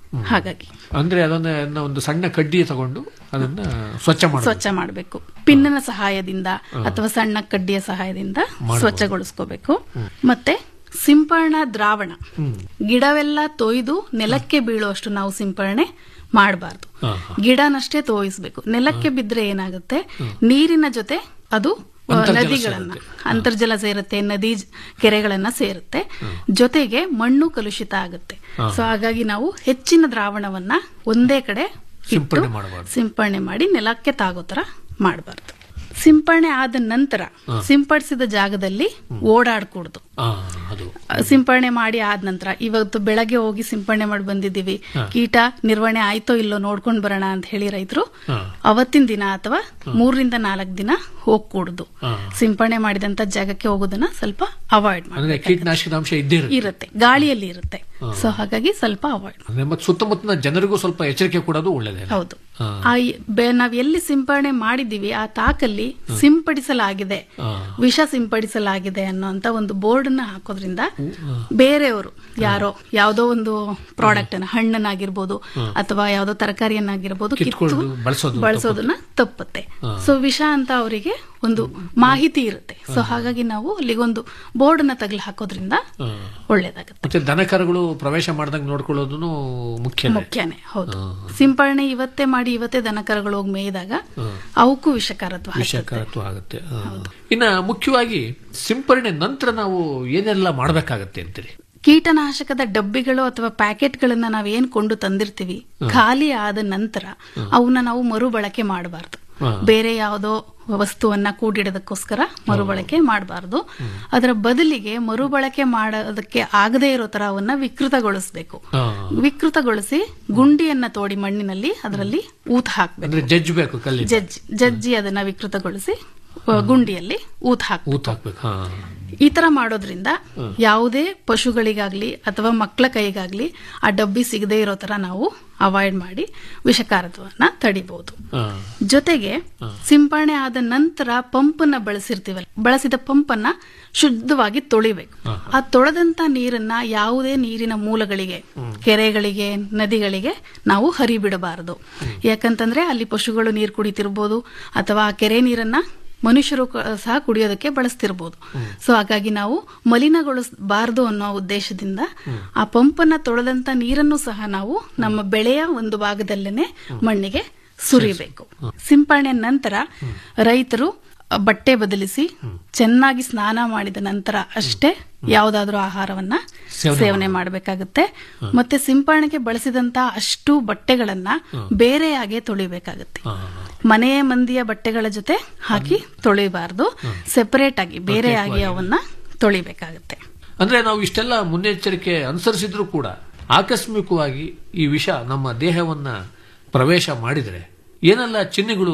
ಹಾಗಾಗಿ ಅಂದ್ರೆ ಅದನ್ನ ಅದನ್ನ ಒಂದು ಸಣ್ಣ ಕಡ್ಡಿ ತಗೊಂಡು ಅದನ್ನ ಸ್ವಚ್ಛ ಮಾಡಿ ಸ್ವಚ್ಛ ಮಾಡಬೇಕು ಪಿನ್ನಿನ ಸಹಾಯದಿಂದ ಅಥವಾ ಸಣ್ಣ ಕಡ್ಡಿಯ ಸಹಾಯದಿಂದ ಮಾಡ್ಬೋದು. ಸ್ವಚ್ಛಗೊಳಿಸ್ಕೋಬೇಕು ಮತ್ತೆ ಸಿಂಪರಣಾ ದ್ರಾವಣ ಗಿಡವೆಲ್ಲ ತೊಯ್ದು ನೆಲಕ್ಕೆ ಬೀಳುವಷ್ಟು ನಾವು ಸಿಂಪರಣೆ ಮಾಡಬಾರ್ದು ಗಿಡನಷ್ಟೇ ತೋಯಿಸ್ಬೇಕು ನೆಲಕ್ಕೆ ಬಿದ್ರೆ ಏನಾಗುತ್ತೆ ನೀರಿನ ಜೊತೆ ಅದು ಆ, ಅಂತರ್ಜಲ ನದಿಗಳನ್ನ ಅಂತರ್ಜಲ ಸೇರುತ್ತೆ ನದಿ ಜ- ಕೆರೆಗಳನ್ನ ಸೇರುತ್ತೆ ಜೊತೆಗೆ ಮಣ್ಣು ಕಲುಷಿತ ಆಗುತ್ತೆ ಹಾ. ಸೊ ಹಾಗಾಗಿ ನಾವು ಹೆಚ್ಚಿನ ದ್ರಾವಣವನ್ನ ಒಂದೇ ಕಡೆ ಇಟ್ಟು ಸಿಂಪಡಣೆ ಮಾಡಬಾರ್ದು ಸಿಂಪರಣೆ ಮಾಡಿ ನೆಲಕ್ಕೆ ತಾಗೋ ತರ ಮಾಡಬಾರ್ದು ಸಿಂಪರಣೆ ಆದ ನಂತರ ಹಾ. ಸಿಂಪಡಿಸಿದ ಜಾಗದಲ್ಲಿ ಓಡಾಡಕೂಡ್ದು ಆ, ಅದು ಸಿಂಪರಣೆ ಮಾಡಿ ಆದ ನಂತರ ಇವತ್ತು ಬೆಳಗ್ಗೆ ಹೋಗಿ ಸಿಂಪರಣೆ ಮಾಡಿ ಬಂದಿದ್ದೀವಿ ಹಾ. ಕೀಟ ನಿರ್ವಹಣೆ ಆಯ್ತೋ ಇಲ್ಲೋ ನೋಡ್ಕೊಂಡ್ ಬರೋಣ ಅಂತ ಹೇಳಿ ರೈತರು ಹಾ. ಅವತ್ತಿನ ದಿನ ಅಥವಾ ಮೂರರಿಂದ ನಾಲ್ಕು ದಿನ ಹೋಗ್ಕೂಡ್ದು ಹಾ. ಸಿಂಪರಣೆ ಮಾಡಿದಂತ ಜಾಗಕ್ಕೆ ಹೋಗೋದನ್ನ ಸ್ವಲ್ಪ ಅವಾಯ್ಡ್ ಮಾಡಿ ಅಂದ್ರೆ ಕೀಟನಾಶಕದ ಅಂಶ ಇದ್ದೇ ಇರುತ್ತೆ ಇರುತ್ತೆ ಗಾಳಿಯಲ್ಲಿ ಇರುತ್ತೆ ಹಾ. ಸೊ ಹಾಗಾಗಿ ಸ್ವಲ್ಪ ಅವಾಯ್ಡ್ ಅಂದ್ರೆ ಮತ್ತೆ ಸುತ್ತಮುತ್ತಲಿನ ಜನರಿಗೂ ಸ್ವಲ್ಪ ಎಚ್ಚರಿಕೆ ಕೊಡೋದು ಒಳ್ಳೇದೇ ಹೌದು ಆ ಈ- ಬೆ- ನಾವ್ ಎಲ್ಲಿ ಸಿಂಪರಣೆ ಮಾಡಿದೀವಿ ಆ ತಾಕಲ್ಲಿ ಸಿಂಪಡಿಸಲಾಗಿದೆ ವಿಷ ಸಿಂಪಡಿಸಲಾಗಿದೆ ಅನ್ನೋಂತ ಒಂದು ಬೋರ್ಡ್ ನ ಹಾಕೋದ್ರಿಂದ ಬೇರೆಯವರು ಯಾರೋ ಯಾವ್ದೋ ಒಂದು ಪ್ರಾಡಕ್ಟ್ ಅನ್ನ ಹಣ್ಣನ್ನಾಗಿರ್ಬೋದು ಹ್ಮ್. ಅಥವಾ ಯಾವ್ದೋ ತರಕಾರಿಯನ್ನಾಗಿರ್ಬೋದು ಕಿತ್ತು ಕಿತ್ಕೊಂಡು ಬಳಸೋದು ಬಳಸೋದನ್ನ ತಪ್ಪುತ್ತೆ ಹಾ. ಸೊ ವಿಷ ಅಂತ ಅವರಿಗೆ ಒಂದು ಮಾಹಿತಿ ಇರುತ್ತೆ ಸೊ ಹಾಗಾಗಿ ನಾವು ಅಲ್ಲಿಗೊಂದು ಬೋರ್ಡ್ ನ ತಗಲು ಹಾಕೋದ್ರಿಂದ ಹಾ. ಒಳ್ಳೇದಾಗುತ್ತೆ ಮತ್ತೆ ದನಕರುಗಳು ಪ್ರವೇಶ ಮಾಡ್ದಂಗೆ ನೋಡ್ಕೊಳ್ಳೋದು ಮುಖ್ಯ ಮುಖ್ಯನೇ ಹೌದು ಸಿಂಪರಣೆ ಇವತ್ತೇ ಮಾಡಿ ಇವತ್ತೇ ದನಕರಗಳು ಹೋಗಿ ಮೇಯ್ದಾಗ ಅವಕ್ಕೂ ವಿಷಕಾರತ್ವ ಹತ್ತುತ್ತೆ. ವಿಷಕಾರತ್ವ ಆಗುತ್ತೆ ಆ. ಇನ್ನ ಮುಖ್ಯವಾಗಿ ಸಿಂಪರಣೆ ನಂತರ ನಾವು ಏನೆಲ್ಲ ಮಾಡ್ಬೇಕಾಗತ್ತೆ ಅಂತೀರಿ ಕೀಟನಾಶಕದ ಡಬ್ಬಿಗಳು ಅಥವಾ ಪ್ಯಾಕೆಟ್ಗಳನ್ನ ನಾವೇನ್ ಕೊಂಡು ತಂದಿರ್ತೀವಿ ಖಾಲಿ ಆದ ನಂತರ ಅವನ್ನ ನಾವು ಮರುಬಳಕೆ ಮಾಡಬಾರ್ದು ಹಾ. ಬೇರೆ ಯಾವುದೋ ವಸ್ತುವನ್ನ ಕೂಡಿಡೋದಕ್ಕೋಸ್ಕರ ಮರುಬಳಕೆ ಮಾಡಬಾರ್ದು ಅದರ ಬದಲಿಗೆ ಮರುಬಳಕೆ ಮಾಡೋದಕ್ಕೆ ಆಗದೇ ಇರೋ ತರ ಅವನ್ನ ವಿಕೃತಗೊಳಿಸಬೇಕು ಆ. ವಿಕೃತಗೊಳಿಸಿ ಗುಂಡಿಯನ್ನ ತೋಡಿ ಮಣ್ಣಿನಲ್ಲಿ ಅದರಲ್ಲಿ ಊತ ಹಾಕ್ಬೇಕು ಅಂದ್ರೆ ಜಜ್ಬೇಕು ಕಲ್ಲಿ ಜಜ್ಜಿ ಜಜ್ಜಿ ಅದನ್ನ ವಿಕೃತಗೊಳಿಸಿ ಆ, ಗುಂಡಿಯಲ್ಲಿ ಊತ ಹಾಕ್ಬೇಕು ಊತ ಹಾಕ್ಬೇಕು ಹಾ ಈ ತರ ಮಾಡೋದ್ರಿಂದ ಹ್ಮ್. ಯಾವುದೇ ಪಶುಗಳಿಗಾಗ್ಲಿ ಅಥವಾ ಮಕ್ಕಳ ಕೈಗಾಗ್ಲಿ ಆ ಡಬ್ಬಿ ಸಿಗದೇ ಇರೋ ತರ ನಾವು ಅವಾಯ್ಡ್ ಮಾಡಿ ವಿಷಕಾರತ್ವವನ್ನ ತಡಿಬಹುದು ಆ. ಜೊತೆಗೆ ಸಿಂಪರಣೆ ಆದ ನಂತರ ಪಂಪನ್ನ ಬಳಸಿರ್ತೀವಲ್ಲ ಬಳಸಿದ ಪಂಪನ್ನ ಶುದ್ಧವಾಗಿ ತೊಳಿಬೇಕು ಆ ತೊಳೆದಂತ ನೀರನ್ನ ಯಾವುದೇ ನೀರಿನ ಮೂಲಗಳಿಗೆ ಕೆರೆಗಳಿಗೆ ನದಿಗಳಿಗೆ ನಾವು ಹರಿಬಿಡಬಾರದು ಯಾಕಂತಂದ್ರೆ ಅಲ್ಲಿ ಪಶುಗಳು ನೀರು ಕುಡಿತಿರ್ಬೋದು ಅಥವಾ ಆ ಕೆರೆ ನೀರನ್ನ ಮನುಷ್ಯರು ಕ- ಸಹ ಕುಡಿಯೋದಕ್ಕೆ ಬಳಸ್ತಿರ್ಬೋದು ಸೊ ಹಾಗಾಗಿ ನಾವು ಮಲಿನಗೊಳಿಸಬಾರದು ಅನ್ನೋ ಉದ್ದೇಶದಿಂದ ಆ ಪಂಪನ್ನ ತೊಳೆದಂತ ನೀರನ್ನು ಸಹ ನಾವು ನಮ್ಮ ಬೆಳೆಯ ಒಂದು ಭಾಗದಲ್ಲೇನೆ ಮಣ್ಣಿಗೆ ಸುರಿಬೇಕು ಸಿಂಪರಣೆ ನಂತರ ರೈತರು ಅ, ಬಟ್ಟೆ ಬದಲಿಸಿ ಚೆನ್ನಾಗಿ ಸ್ನಾನ ಮಾಡಿದ ನಂತರ ಅಷ್ಟೇ ಯಾವುದಾದ್ರೂ ಆಹಾರವನ್ನ ಸೇವನೆ ಸೇವನೆ ಮಾಡಬೇಕಾಗುತ್ತೆ ಮತ್ತೆ ಸಿಂಪರಣೆಗೆ ಬಳಸಿದಂತ ಅಷ್ಟು ಬಟ್ಟೆಗಳನ್ನ ಬೇರೆಯಾಗೆ ತೊಳಿಬೇಕಾಗುತ್ತೆ ಮನೆಯ ಮಂದಿಯ ಬಟ್ಟೆಗಳ ಜೊತೆ ಹಾಕಿ ತೊಳಿಬಾರ್ದು ಸೆಪರೇಟ್ ಆಗಿ ಬೇರೆಯಾಗಿ ಅವನ್ನ ತೊಳಿಬೇಕಾಗುತ್ತೆ ಅಂದ್ರೆ ನಾವು ಇಷ್ಟೆಲ್ಲ ಮುನ್ನೆಚ್ಚರಿಕೆ ಅನುಸರಿಸಿದ್ರು ಕೂಡ ಆಕಸ್ಮಿಕವಾಗಿ ಈ ವಿಷ ನಮ್ಮ ದೇಹವನ್ನ ಪ್ರವೇಶ ಮಾಡಿದ್ರೆ ಏನೆಲ್ಲ ಚಿಹ್ನೆಗಳು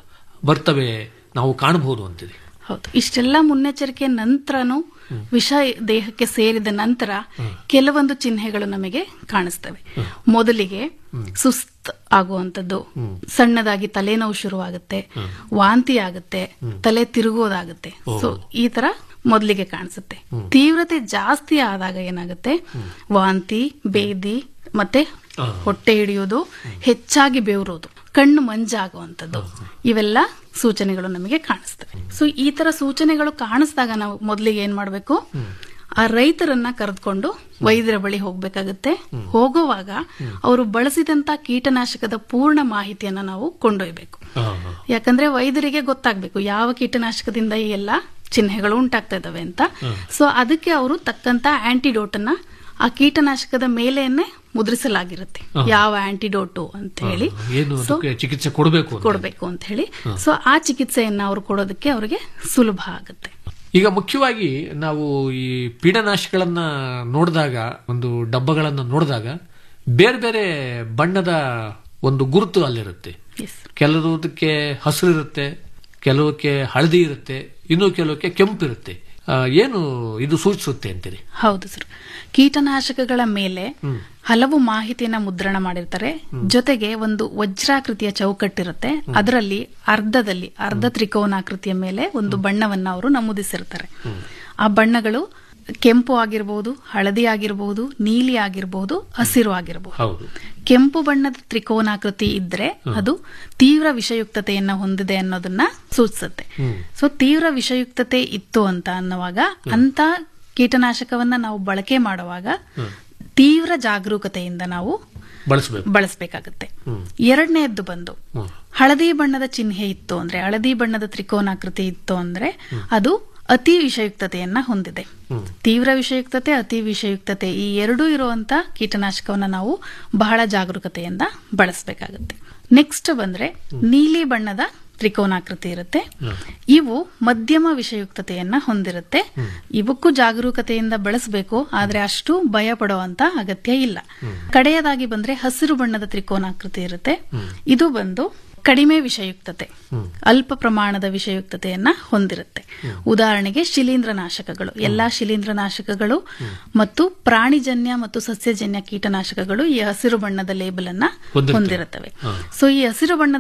ಬರ್ತವೆ ನಾವು ಕಾಣಬಹುದು ಅಂತೀರಿ ಹೌದು ಇಷ್ಟೆಲ್ಲ ಮುನ್ನೆಚ್ಚರಿಕೆ ನಂತರನು ವಿಷ ದೇಹಕ್ಕೆ ಸೇರಿದ ನಂತರ ಕೆಲವೊಂದು ಚಿಹ್ನೆಗಳು ನಮಗೆ ಕಾಣಿಸ್ತವೆ ಮೊದಲಿಗೆ ಸುಸ್ತ್ ಆಗುವಂಥದ್ದು ಸಣ್ಣದಾಗಿ ತಲೆನೋವು ಶುರುವಾಗುತ್ತೆ ವಾಂತಿ ಆಗುತ್ತೆ ತಲೆ ತಿರುಗೋದಾಗುತ್ತೆ ಸೊ ಈ ತರ ಮೊದಲಿಗೆ ಕಾಣಿಸುತ್ತೆ ತೀವ್ರತೆ ಜಾಸ್ತಿ ಆದಾಗ ಏನಾಗುತ್ತೆ ವಾಂತಿ ಬೇದಿ ಮತ್ತೆ ಹೊಟ್ಟೆ ಹಿಡಿಯೋದು ಹೆಚ್ಚಾಗಿ ಬೆವರೋದು ಕಣ್ಣು ಮಂಜಾಗುವಂಥದ್ದು ಇವೆಲ್ಲ ಸೂಚನೆಗಳು ನಮಗೆ ಕಾಣಿಸ್ತವೆ ಸೊ ಈ ತರ ಸೂಚನೆಗಳು ಕಾಣಿಸಿದಾಗ ನಾವು ಮೊದಲಿಗೆ ಏನ್ ಮಾಡಬೇಕು ಆ ರೈತರನ್ನ ಕರೆದುಕೊಂಡು ವೈದ್ಯರ ಬಳಿ ಹೋಗ್ಬೇಕಾಗುತ್ತೆ ಹೋಗುವಾಗ ಅವರು ಬಳಸಿದಂತ ಕೀಟನಾಶಕದ ಪೂರ್ಣ ಮಾಹಿತಿಯನ್ನ ನಾವು ಕೊಂಡೊಯ್ಬೇಕು ಯಾಕಂದ್ರೆ ವೈದ್ಯರಿಗೆ ಗೊತ್ತಾಗ್ಬೇಕು ಯಾವ ಕೀಟನಾಶಕದಿಂದ ಈ ಎಲ್ಲ ಚಿಹ್ನೆಗಳು ಉಂಟಾಗ್ತಾ ಇದಾವೆ ಅಂತ ಸೊ ಅದಕ್ಕೆ ಅವರು ತಕ್ಕಂತ ಆಂಟಿಡೋಟ್ ಅನ್ನ ಆ ಕೀಟನಾಶಕದ ಮೇಲೆನೆ ಮುದ್ರಿಸಲಾಗಿರುತ್ತೆ ಹಾ. ಯಾವ ಆಂಟಿಡೋಟು ಅಂತ ಹೇಳಿ ಏನು ಸೊ ಅದಕ್ಕೆ ಚಿಕಿತ್ಸೆ ಕೊಡಬೇಕು ಅಂತ. ಕೊಡಬೇಕು ಅಂತ ಹೇಳಿ ಹಾ. ಸೊ ಆ ಚಿಕಿತ್ಸೆಯನ್ನ ಅವರು ಕೊಡೋದಕ್ಕೆ ಅವರಿಗೆ ಸುಲಭ ಆಗುತ್ತೆ ಈಗ ಮುಖ್ಯವಾಗಿ ನಾವು ಈ ಪೀಡನಾಶಗಳನ್ನ ನೋಡಿದಾಗ ಒಂದು ಡಬ್ಬಗಳನ್ನ ನೋಡಿದಾಗ ಬೇರೆ ಬೇರೆ ಬಣ್ಣದ ಒಂದು ಗುರುತು ಅಲ್ಲಿರುತ್ತೆ ಕೆಲವುದಕ್ಕೆ ಹಸಿರು ಇರುತ್ತೆ ಕೆಲವಕ್ಕೆ ಹಳದಿ ಇರುತ್ತೆ ಇನ್ನು ಕೆಲವಕ್ಕೆ ಕೆಂಪು ಇರುತ್ತೆ ಆ, ಏನು ಇದು ಸೂಚಿಸುತ್ತೆ ಅಂತೀರಿ ಹೌದು ಸರ್ ಕೀಟನಾಶಕಗಳ ಮೇಲೆ ಹಲವು ಮಾಹಿತಿಯನ್ನ ಮುದ್ರಣ ಮಾಡಿರ್ತಾರೆ ಜೊತೆಗೆ ಒಂದು ವಜ್ರಾಕೃತಿಯ ಚೌಕಟ್ಟಿರುತ್ತೆ ಅದರಲ್ಲಿ ಅರ್ಧದಲ್ಲಿ ಅರ್ಧ ತ್ರಿಕೋನಾಕೃತಿಯ ಮೇಲೆ ಒಂದು ಬಣ್ಣವನ್ನ ಅವರು ನಮೂದಿಸಿರ್ತಾರೆ ಆ ಬಣ್ಣಗಳು ಕೆಂಪು ಆಗಿರಬಹುದು ಹಳದಿ ಆಗಿರಬಹುದು ನೀಲಿ ಆಗಿರಬಹುದು ಹಸಿರು ಆಗಿರಬಹುದು ಹೌದು ಕೆಂಪು ಬಣ್ಣದ ತ್ರಿಕೋನಾಕೃತಿ ಇದ್ರೆ ಅದು ತೀವ್ರ ವಿಷಯುಕ್ತತೆಯನ್ನ ಹೊಂದಿದೆ ಅನ್ನೋದನ್ನ ಸೂಚಿಸುತ್ತೆ ಹ್ಮ್. ಸೊ ತೀವ್ರ ವಿಷಯುಕ್ತತೆ ಇತ್ತು ಅಂತ ಅನ್ನುವಾಗ ಅಂತ ಕೀಟನಾಶಕವನ್ನ ನಾವು ಬಳಕೆ ಮಾಡುವಾಗ ತೀವ್ರ ಜಾಗರೂಕತೆಯಿಂದ ನಾವು ಬಳಸಬೇಕು ಬಳಸಬೇಕಾಗುತ್ತೆ ಹ್ಮ್. ಎರಡನೇದ್ದು ಬಂದು ಹ್ಮ್. ಹಳದಿ ಬಣ್ಣದ ಚಿಹ್ನೆ ಇತ್ತು ಅಂದ್ರೆ ಹಳದಿ ಬಣ್ಣದ ತ್ರಿಕೋನಾಕೃತಿ ಇತ್ತು ಅಂದ್ರೆ ಅದು ಅತಿ ವಿಷಯುಕ್ತತೆಯನ್ನ ಹೊಂದಿದೆ ಹ್ಮ್. ತೀವ್ರ ವಿಷಯುಕ್ತತೆ ಅತಿ ವಿಷಯುಕ್ತತೆ ಈ ಎರಡೂ ಇರುವಂತ ಕೀಟನಾಶಕವನ್ನ ನಾವು ಬಹಳ ಜಾಗರೂಕತೆಯಿಂದ ಬಳಸಬೇಕಾಗುತ್ತೆ ನೆಕ್ಸ್ಟ್ ಬಂದ್ರೆ ನೀಲಿ ಬಣ್ಣದ ತ್ರಿಕೋನಾಕೃತಿ ಇರುತ್ತೆ ಇವು ಮಧ್ಯಮ ವಿಷಯುಕ್ತತೆಯನ್ನ ಹೊಂದಿರುತ್ತೆ ಇವಕ್ಕೂ ಜಾಗರೂಕತೆಯಿಂದ ಬಳಸಬೇಕು ಆದ್ರೆ ಅಷ್ಟು ಭಯ ಪಡುವಂತ ಅಗತ್ಯ ಇಲ್ಲ ಕಡೆಯದಾಗಿ ಬಂದ್ರೆ ಹಸಿರು ಬಣ್ಣದ ತ್ರಿಕೋನಾಕೃತಿ ಇರುತ್ತೆ ಇದು ಬಂದು ಕಡಿಮೆ ವಿಷಯುಕ್ತತೆ ಅಲ್ಪ ಪ್ರಮಾಣದ ವಿಷಯುಕ್ತತೆಯನ್ನ ಹೊಂದಿರುತ್ತೆ ಉದಾಹರಣೆಗೆ ಶಿಲೀಂಧ್ರನಾಶಕಗಳು ಎಲ್ಲಾ ಶಿಲೀಂಧ್ರನಾಶಕಗಳು ಮತ್ತು ಪ್ರಾಣಿಜನ್ಯ ಮತ್ತು ಸಸ್ಯಜನ್ಯ ಕೀಟನಾಶಕಗಳು ಈ ಹಸಿರು ಬಣ್ಣದ ಲೇಬಲ್ ಅನ್ನ ಹೊಂದಿರ್ತವೆ. ಹೊಂದಿರುತ್ತವೆ ಹಾ. ಸೊ ಈ ಹಸಿರು ಬಣ್ಣದ